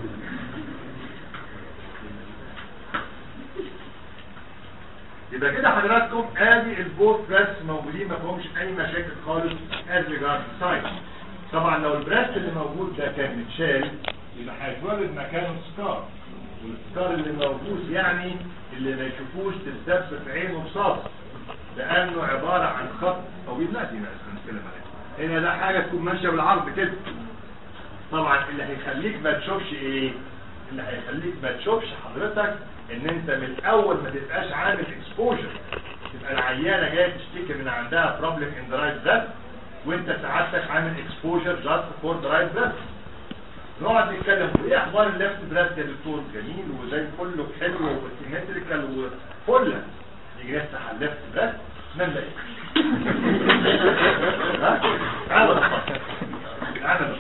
يبقى كده حضراتكم ادي البوت بريست موجودين ما فيهمش اي مشاكل خالص از ريجارد سايز طبعا لو البريست اللي موجود ده كان متشال يبقى هيتولد مكانه سكار والسكار اللي موجود يعني اللي ما يشوفوش تتدب في عينه بصاص لانه عبارة عن خط طويل لا دي ما نتكلم عليه هنا ده حاجة تكون ماشية بالعرض كده طبعا اللي هيخليك ما تشوفش ايه اللي هيخليك ما تشوفش حضرتك ان انت من الاول ما تبقاش عامل اكسبوجر تبقى العيانه جايه تشتكي من عندها بروبلم ان ذا رايت بريست وانت سعادتك عامل اكسبوجر جاست فور ذا رايت بريست نقعد نتكلم ايه اخبار الليفت بريست يا دكتور جميل وزي كله حلو وسيمتريكال وفله يجي نفتح على الليفت بريست ما نلاقيش ها تعالى تعالى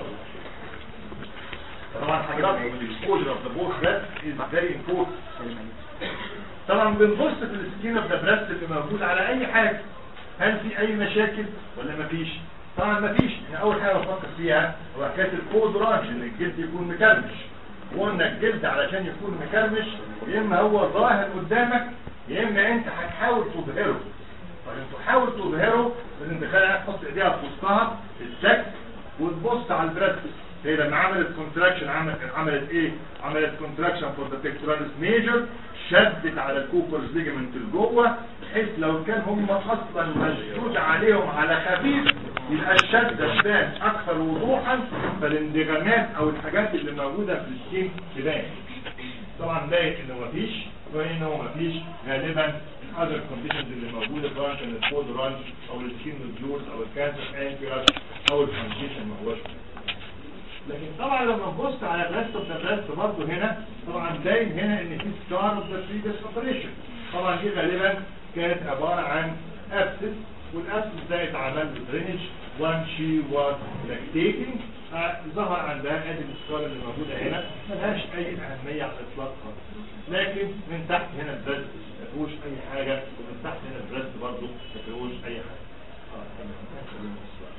طبعا حضرتك الاكسبوجر اوف ذا بوث بريست از فيري امبورتنت طبعا بنبص في السكين اوف ذا بريست اللي موجود على اي حاجه هل في اي مشاكل ولا مفيش طبعا مفيش احنا اول حاجه بفكر فيها هو حكايه الكود رانش ان الجلد يكون مكرمش وقلنا الجلد علشان يكون مكرمش يا اما هو ظاهر قدامك يا اما انت هتحاول تظهره طيب تحاول تظهره لازم تخلي تحط ايديها في وسطها السكس وتبص على البريست هي لما عملت كونتراكشن عملت عملت ايه عملت كونتراكشن فور ذا بيكتوراليس ميجر شدت على الكوبرز ليجمنت لجوه بحيث لو كان هم اصلا مشدود عليهم على خفيف يبقى الشده تبان اكثر وضوحا فالاندغامات او الحاجات اللي موجوده في السكين تبان طبعا باين انه مفيش باين انه مفيش غالبا الاذر كونديشنز اللي موجوده سواء كان الفود رانش او السكين نوديولز او الكانسر انكيراس او الكونديشن ما هوش لكن طبعا لما نبص على الريست اوف ذا بريست برضه هنا طبعا باين هنا ان في ستار اوف ذا بريفيس اوبريشن طبعا دي غالبا كانت عباره عن ابسس والابسس ده اتعمل له درينج وان شي واز لاكتيتنج ظهر عندها ادي السكار اللي موجوده هنا ملهاش اي اهميه على الاطلاق خالص لكن من تحت هنا البريست ما فيهوش اي حاجه ومن تحت هنا البريست برضه ما فيهوش اي حاجه اه تمام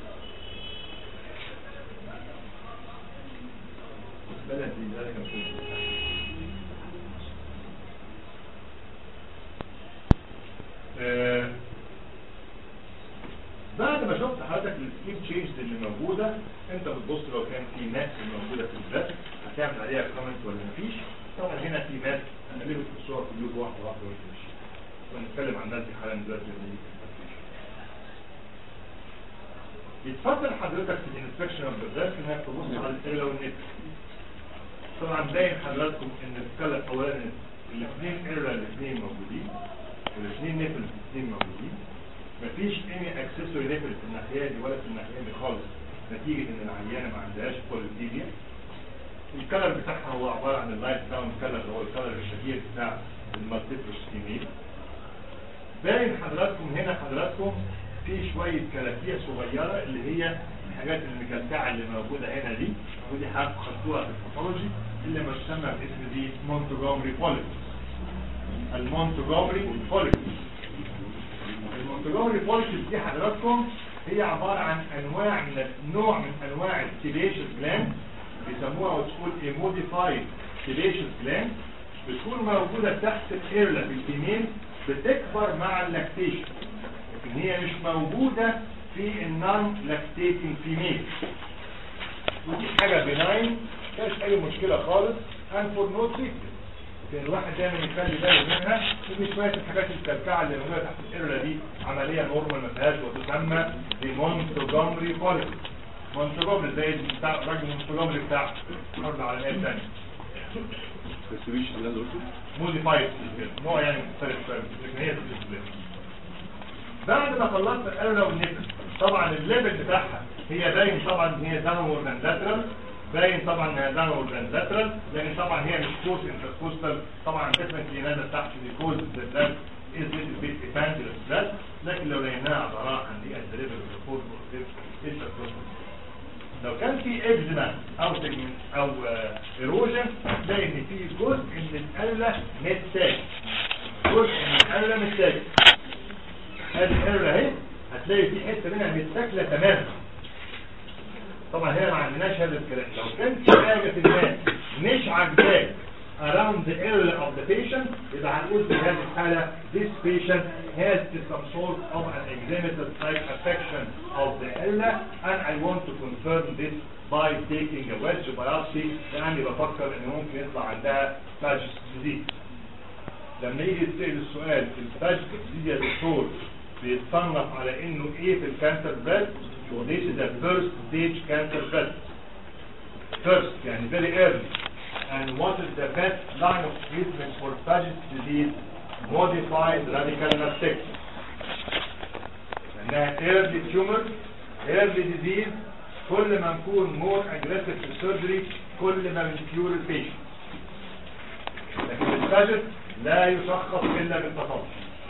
بلدي ذلك الكل آه بعد ما شفت حضرتك السكيم تشينج اللي موجوده انت بتبص لو كان في ماس موجوده في البلد هتعمل عليها كومنت ولا مفيش طبعا هنا في ماس هنعمله في الصور في اليوم واحده واحده ونمشي ونتكلم عن الناس دي حالا دلوقتي يتفضل حضرتك في الانسبكشن اوف ذا انك تبص على الايرلا والنت طبعا باين حضراتكم ان السكالة الاولاني الاثنين ايرلا الاثنين موجودين والاثنين نيفل الاثنين موجودين مفيش اني اكسسوري نيفل في الناحيه دي ولا في الناحيه دي خالص نتيجه ان العيانه ما عندهاش كوليتيريا الكلر بتاعها هو عباره عن اللايت داون كلر هو الكلر الشهير بتاع المالتيبل سكيميل باين حضراتكم هنا حضراتكم في شوية كلاكيع صغيرة اللي هي الحاجات المكلكعة اللي موجودة هنا دي ودي حاجة خدتوها في الباثولوجي اللي ما تسمى باسم دي مونتوجومري فوليكس المونتوجومري فوليكس المونتوجومري فوليكس دي حضراتكم هي عبارة عن انواع من نوع من انواع السيبيشس جلاند بيسموها وتقول ايه موديفايد سيبيشس جلاند بتكون موجودة تحت الايرلا في الفيميل بتكبر مع اللاكتيشن لكن هي مش موجودة في النون لاكتيتنج فيميل ودي حاجة بناين مفيهاش اي مشكلة خالص and for no treatment لكن الواحد دايما يخلي باله منها ان شويه الحاجات الكلكعه اللي موجوده تحت الايرلا دي عمليه نورمال ما فيهاش وتسمى بمونتوجومري فوليك مونتوجومري زي بتاع الراجل المونتوجومري بتاع الحرب العالميه الثانيه موديفايد نوع يعني مختلف شويه لكن هي بتتكلم بعد ما خلصت الايرلا والنيكل طبعا الليفل بتاعها هي باين طبعا ان هي داونورد اند لاترال باين طبعا انها داونورد اند لاترال لان طبعا هي مش كوست انتركوستال طبعا ديفنتلي نازل تحت الكوز ذات از ليتل بيت ايفانجلس ذات لكن لو لقيناها عضلات عندي ات ليفل اوف كوز انتركوستال لو كان في اكزيما او سيجمنت او ايروجن تلاقي ان في جزء من القله متساج جزء من القله متساج هذه القله اهي هتلاقي في حته منها متاكله تماما طبعا هنا ما عندناش هذا الكلام لو كان في حاجه في الناس مش عاجباك around the area of the patient يبقى هنقول في هذه الحالة this patient has some sort of an eczematous like affection of the area and I want to confirm this by taking a wedge biopsy لأني بفكر إن ممكن يطلع عندها فاجس disease لما يجي يتسأل السؤال الفاجس disease يا دكتور بيتصنف على إنه إيه في الكانسر بريد This is a first stage cancer breast. First, يعني very early. And what is the best line of treatment for Paget disease? Modified radical mastectomy. لأنها early tumor, early disease, كل ما نكون more aggressive في surgery كل ما بنكيور البيشنت. لكن الباجت لا يشخص إلا بالتصرف.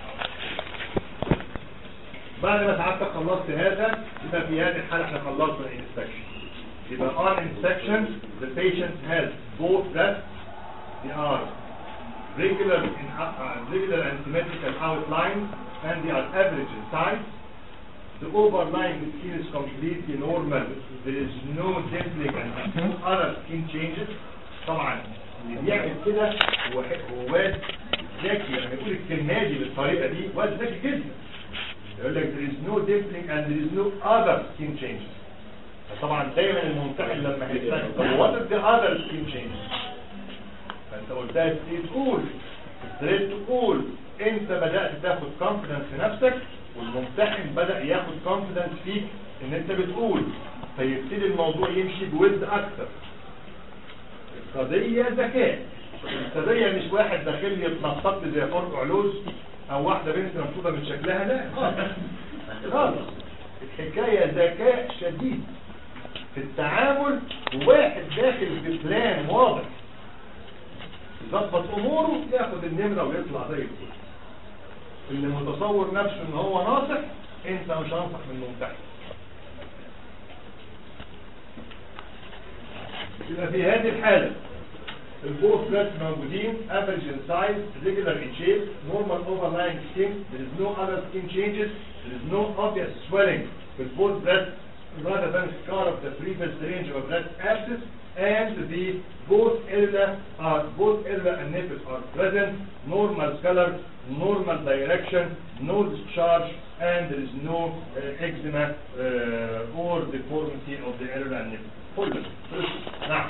بعد ما سعادتك خلصت هذا يبقى في هذه الحالة احنا خلصنا الانسبكشن يبقى on inspection the patient has both breasts they are regular in uh, regular and symmetrical outlines and they are average in size the overlying skin is completely normal there is no dimpling and no other skin changes طبعا اللي بيعمل كده هو هو واد ذكي لما يقول الكلمه دي بالطريقه دي واد ذكي جدا يقول لك there is no dimpling and there is no other skin changes طبعا دايما الممتحن لما هيسأل طب what is the other skin changes فانت قلتها تقول ابتديت تقول انت بدأت تاخد confidence في نفسك والممتحن بدأ ياخد confidence فيك ان انت بتقول فيبتدي الموضوع يمشي بود اكتر القضية ذكاء القضية مش واحد داخل يتنطط لي زي فرق علوز او واحدة بنت مبسوطة من شكلها لا خالص الحكاية ذكاء شديد في التعامل وواحد داخل ببلان واضح يظبط اموره ياخد النمرة ويطلع زي الفل اللي متصور نفسه ان هو ناصح انت مش انصح من الممتحن يبقى في هذه الحالة البور فلات موجودين average in size regular in shape normal overlying skin there is no other skin changes there is no obvious swelling with both breasts rather than scar of the previous range of breast abscess and the both area are both area and nipples are present normal color normal direction no discharge and there is no uh, eczema uh, or deformity of the area and nipple كله نعم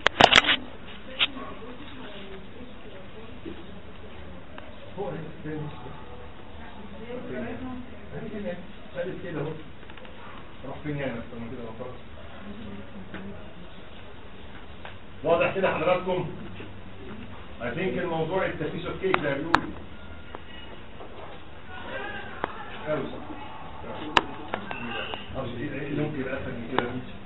هو ثالث كده اهو راح فين يعني اكتر من كده خلاص واضح كده حضراتكم I think الموضوع التفيس اوف كيك زي ما بيقولوا قوي صح ايه اللي ممكن يبقى اسهل من كده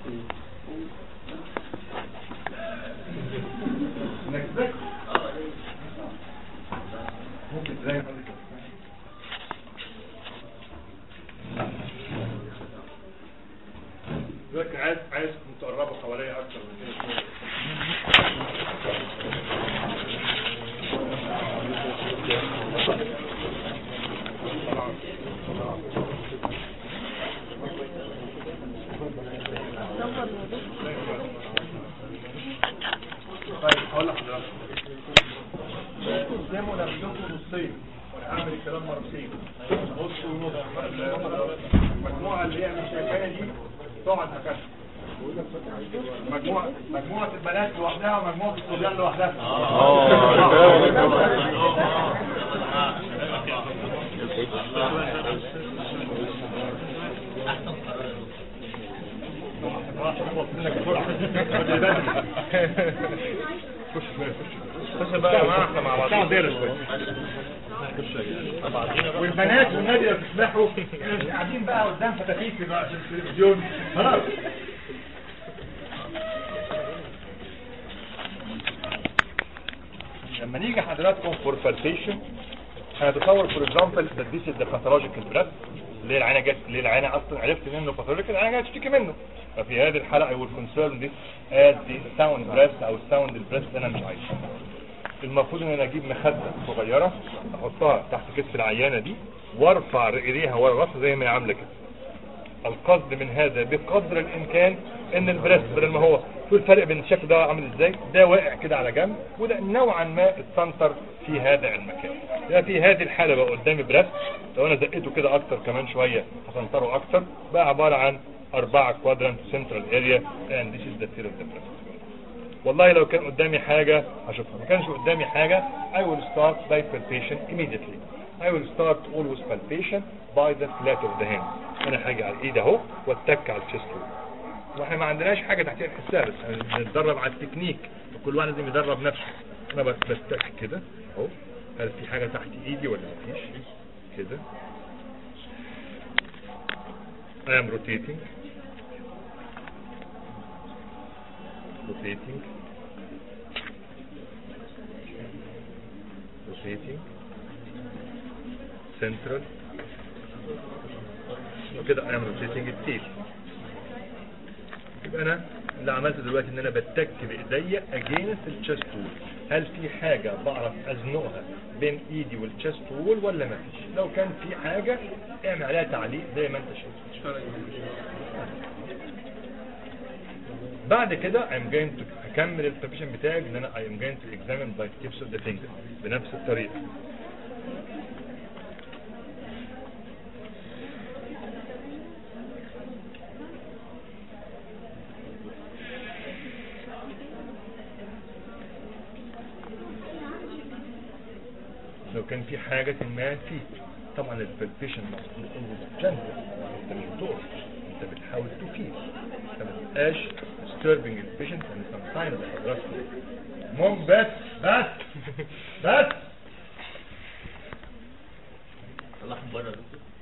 انك تذاكر ممكن تلاقي نصه نصين وانا هعمل الكلام مرتين نص ونص المجموعه اللي هي مش شايفاها دي تقعد مكانها مجموعه مجموعه البنات لوحدها ومجموعه الصبيان لوحدها خش بقى يا جماعه احنا مع بعض والبنات والنادي اللي بتسبحوا احنا مش قاعدين بقى قدام فتافيت بقى في التلفزيون خلاص لما نيجي حضراتكم فور فالسيشن هنتصور فور اكزامبل that this is the pathological breath ليه العينه جت ليه العينه اصلا عرفت منه pathological العينه جايه تشتكي منه ففي هذه الحلقه I will concern this as the sound breath او sound breath اللي انا مش عايزه المفروض ان انا اجيب مخده صغيره احطها تحت كتف العيانه دي وارفع ايديها ورا راسها زي ما هي عامله كده القصد من هذا بقدر الامكان ان البريست بدل ما هو شو الفرق بين الشكل ده عامل ازاي ده واقع كده على جنب وده نوعا ما اتسنتر في هذا المكان يعني في هذه الحاله بقى قدامي بريست لو انا زقيته كده اكتر كمان شويه هسنتره اكتر بقى عباره عن أربعة كوادرانت سنترال اريا and this is the theory of the breast والله لو كان قدامي حاجة هشوفها ما كانش قدامي حاجة I will start by palpation immediately I will start always palpation by the flat of the hand انا هاجي على الايد اهو واتك على الشيست واحنا ما عندناش حاجة تحتها نحسها بس بنتدرب على التكنيك وكل واحد لازم يدرب نفسه انا بس بستك كده اهو هل في حاجة تحت ايدي ولا مفيش كده I am rotating rotating rotating central وكده I am rotating التيل يبقى انا اللي عملته دلوقتي ان انا بتك بايديا against الشست وول هل في حاجة بعرف ازنقها بين ايدي والشست وول ولا ما فيش لو كان في حاجة اعمل عليها تعليق زي ما انت شايف بعد كده I'm going to اكمل البريبريشن بتاعي ان انا I am going to examine by tips of the finger بنفس الطريقة لو كان في حاجة ما فيه طبعا البالبيشن مفروض always gentle انت مش بتقف انت بتحاول تفيد انت ما تبقاش disturbing the patient and sometimes حضرتك مم بس بس بس طلعهم بره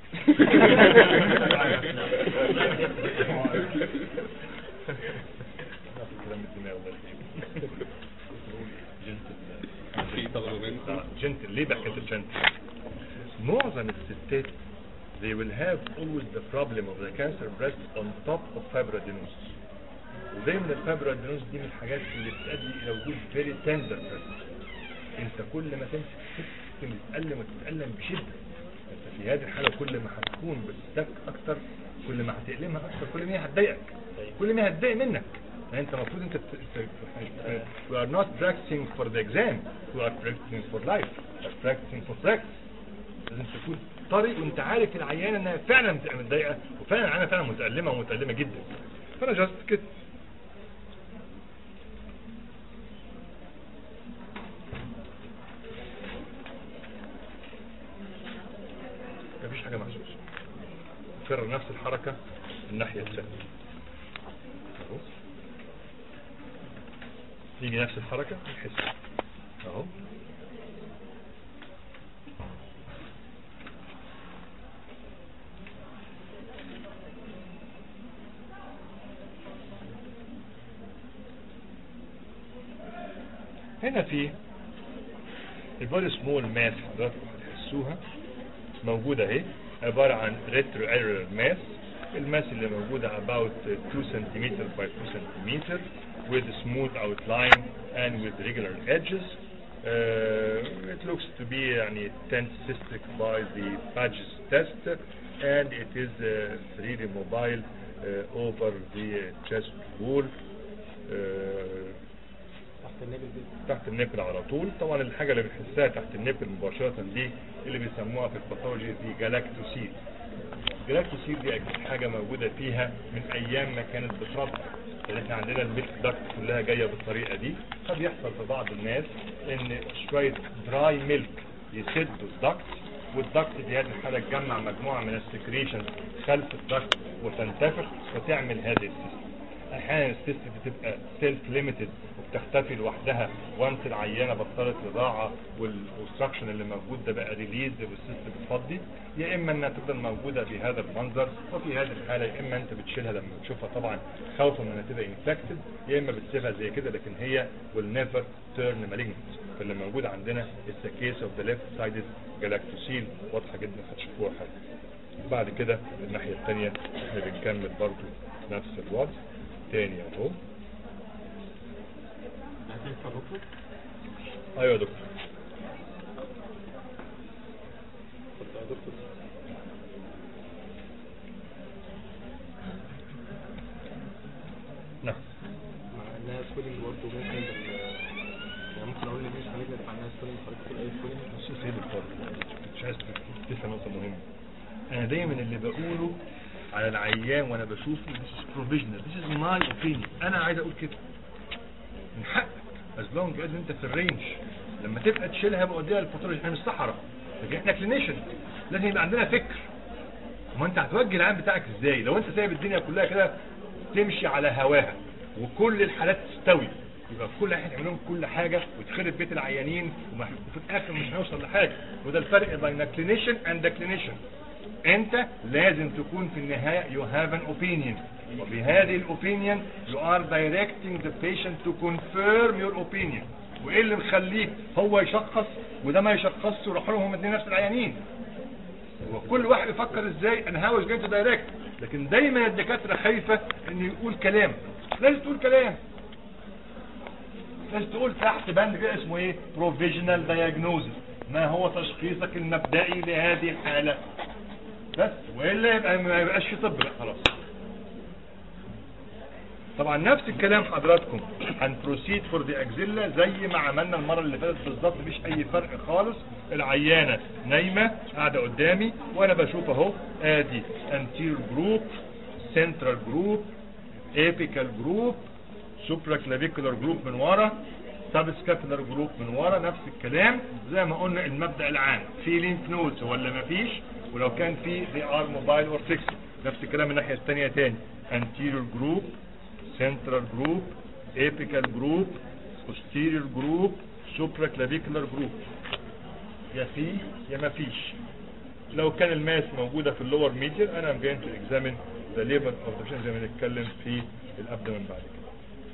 كلام الدماغ جنتل ليه بحكي الجنتل معظم الستات they will have always the problem of the cancer breast on top of fibroadenosis ودايما الفايبروادينوز دي من الحاجات اللي بتؤدي الى وجود very tender breast انت كل ما تمسك ست تتألم وتتألم بشدة انت في هذه الحالة كل ما هتكون بتستك اكتر كل ما هتألمها اكتر كل ما هي هتضايقك كل ما هي هتضايق منك يعني انت المفروض انت ت- ت- you are not practicing for the exam you are practicing for life you are practicing for practice لازم تكون طري وانت عارف العيانه انها فعلا بتبقى متضايقه وفعلا العيانه فعلا متألمه ومتألمه جدا فانا جاست كده مفيش حاجه محسوسه كرر نفس الحركه الناحيه الثانيه اهو يجي نفس الحركه يحس اهو هنا في البودي سمول ماس حضراتكم هتحسوها موجودة اهي عبارة عن retro arrow mass الماس اللي موجودة about 2 cm by 2 cm with smooth outline and with regular edges uh, it looks to be يعني tense cystic by the Pages test and it is uh, freely mobile uh, over the chest wall uh, تحت النبل على طول طبعا الحاجة اللي بنحسها تحت النبل مباشرة دي اللي بيسموها في الباثولوجي دي جالاكتوسيل جلاكتوسيل دي أكيد حاجة موجودة فيها من أيام ما كانت بتربى يعني احنا عندنا الميلك داكت كلها جاية بالطريقة دي قد يحصل في بعض الناس ان شوية دراي ميلك يسدوا الداكت والداكت في هذه الحالة تجمع مجموعة من السكريشنز خلف الداكت وتنتفخ وتعمل هذه السيستم احيانا السيست بتبقى سيلف ليميتد وبتختفي لوحدها وانس العيانه بطلت رضاعه والاوستراكشن اللي موجود ده بقى ريليز والسيست بتفضي يا اما انها تفضل موجوده بهذا المنظر وفي هذه الحاله يا اما انت بتشيلها لما تشوفها طبعا خوفا من انها تبقى انفكتد يا اما بتسيبها زي كده لكن هي will never turn malignant فاللي موجود عندنا is the case of the left sided galactosele واضحه جدا هتشوفوها حاجه بعد كده الناحيه الثانيه احنا بنكمل برضو نفس الوضع تاني اهو ايوه يا دكتور نعم معناها سكولينج برضه ممكن بال- يعني ممكن اقول للناس هنبدا معناها سكولينج حضرتك تقول اي سكولينج بص يا سيد الفاضل مش عايز تنسى نقطة مهمة أنا دايما اللي بقوله على العيان وأنا بشوفه this is provisional this is my opinion أنا عايز أقول كده من حقك as long as أنت في الرينج لما تبقى تشيلها بوديها للباثولوجي احنا مش صحراء لكن احنا كلينيشن لازم يبقى عندنا فكر ما انت هتوجه العام بتاعك ازاي لو انت سايب الدنيا كلها كده تمشي على هواها وكل الحالات تستوي يبقى في كل واحد يعمل لهم كل حاجه وتخرب بيت العيانين وما- وفي الاخر مش هنوصل لحاجه وده الفرق بين كلينيشن اند كلينيشن انت لازم تكون في النهايه you have an opinion وبهذه الاوبينيون you are directing the patient to confirm your opinion وايه اللي مخليه هو يشخص وده ما يشخصش ويروحوا لهم الاثنين نفس العيانين وكل واحد يفكر ازاي انا هاوز جاي دايركت لكن دايما الدكاتره خايفه انه يقول كلام لازم تقول كلام لازم تقول تحت بند كده اسمه ايه provisional diagnosis ما هو تشخيصك المبدئي لهذه الحاله بس والا يبقى ما يبقاش في طب بقى خلاص طبعا نفس الكلام حضراتكم هنبروسيد فور دي اكزيلا زي ما عملنا المره اللي فاتت بالظبط مفيش اي فرق خالص العيانه نايمه قاعده قدامي وانا بشوف اهو ادي انتير جروب سنترال جروب ايبيكال جروب سوبرا كلافيكولار جروب من ورا سب سكابولار جروب من ورا نفس الكلام زي ما قلنا المبدا العام في لينف نودز ولا مفيش ولو كان في they are mobile or fixed نفس الكلام الناحيه الثانيه تاني anterior group central group apical group posterior group supraclavicular group يا في يا ما فيش لو كان الماس موجودة في اللور ميديال انا I'm going to examine the level of the patient زي ما نتكلم في الابدومن بعد كده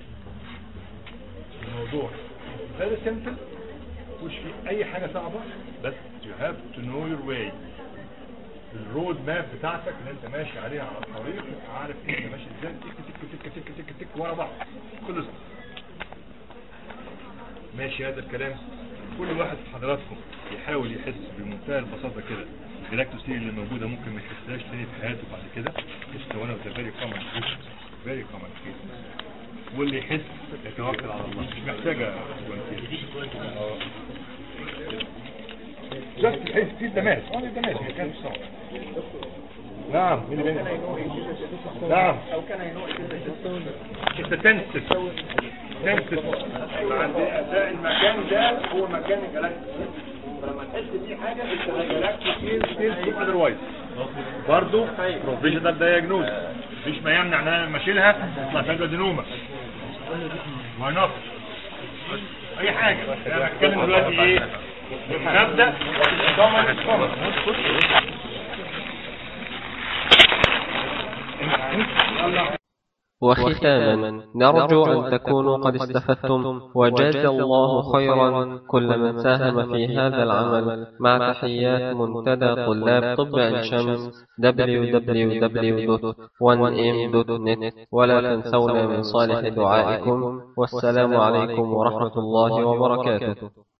الموضوع very simple مش في اي حاجة صعبة بس you have to know your way الرود ماب بتاعتك اللي انت ماشي عليها على الطريق تبقى عارف انت ماشي ازاي تك تك تك تك تك تك ورا بعض كل سنة ماشي هذا الكلام كل واحد في حضراتكم يحاول يحس بمنتهى البساطة كده الجلاكتوسيل اللي موجودة ممكن ما يحسهاش تاني في حياته بعد كده يستوانا ده فيري كومن فيري كومن واللي يحس يتوكل على الله مش محتاجة اه جاست يحس في التماس اه التماس ما كانش صعب نعم مين اللي بيني نعم او كان ينوع انت تنسف تنسف عند اداء المكان ده هو مكان الجلاكتيك فلما تحس فيه حاجه انت الجلاكتيك ستيل اذروايز برضه بروفيشنال دايجنوز مفيش ما يمنع ان انا لما اشيلها تطلع فيها ادينوما واي نوت اي حاجه انا بتكلم دلوقتي ايه نبدا common common وختاما نرجو أن تكونوا قد استفدتم وجزى الله خيرا كل من ساهم في هذا العمل مع تحيات منتدى طلاب طب عين شمس www.1m.net ولا تنسونا من صالح دعائكم والسلام عليكم ورحمة الله وبركاته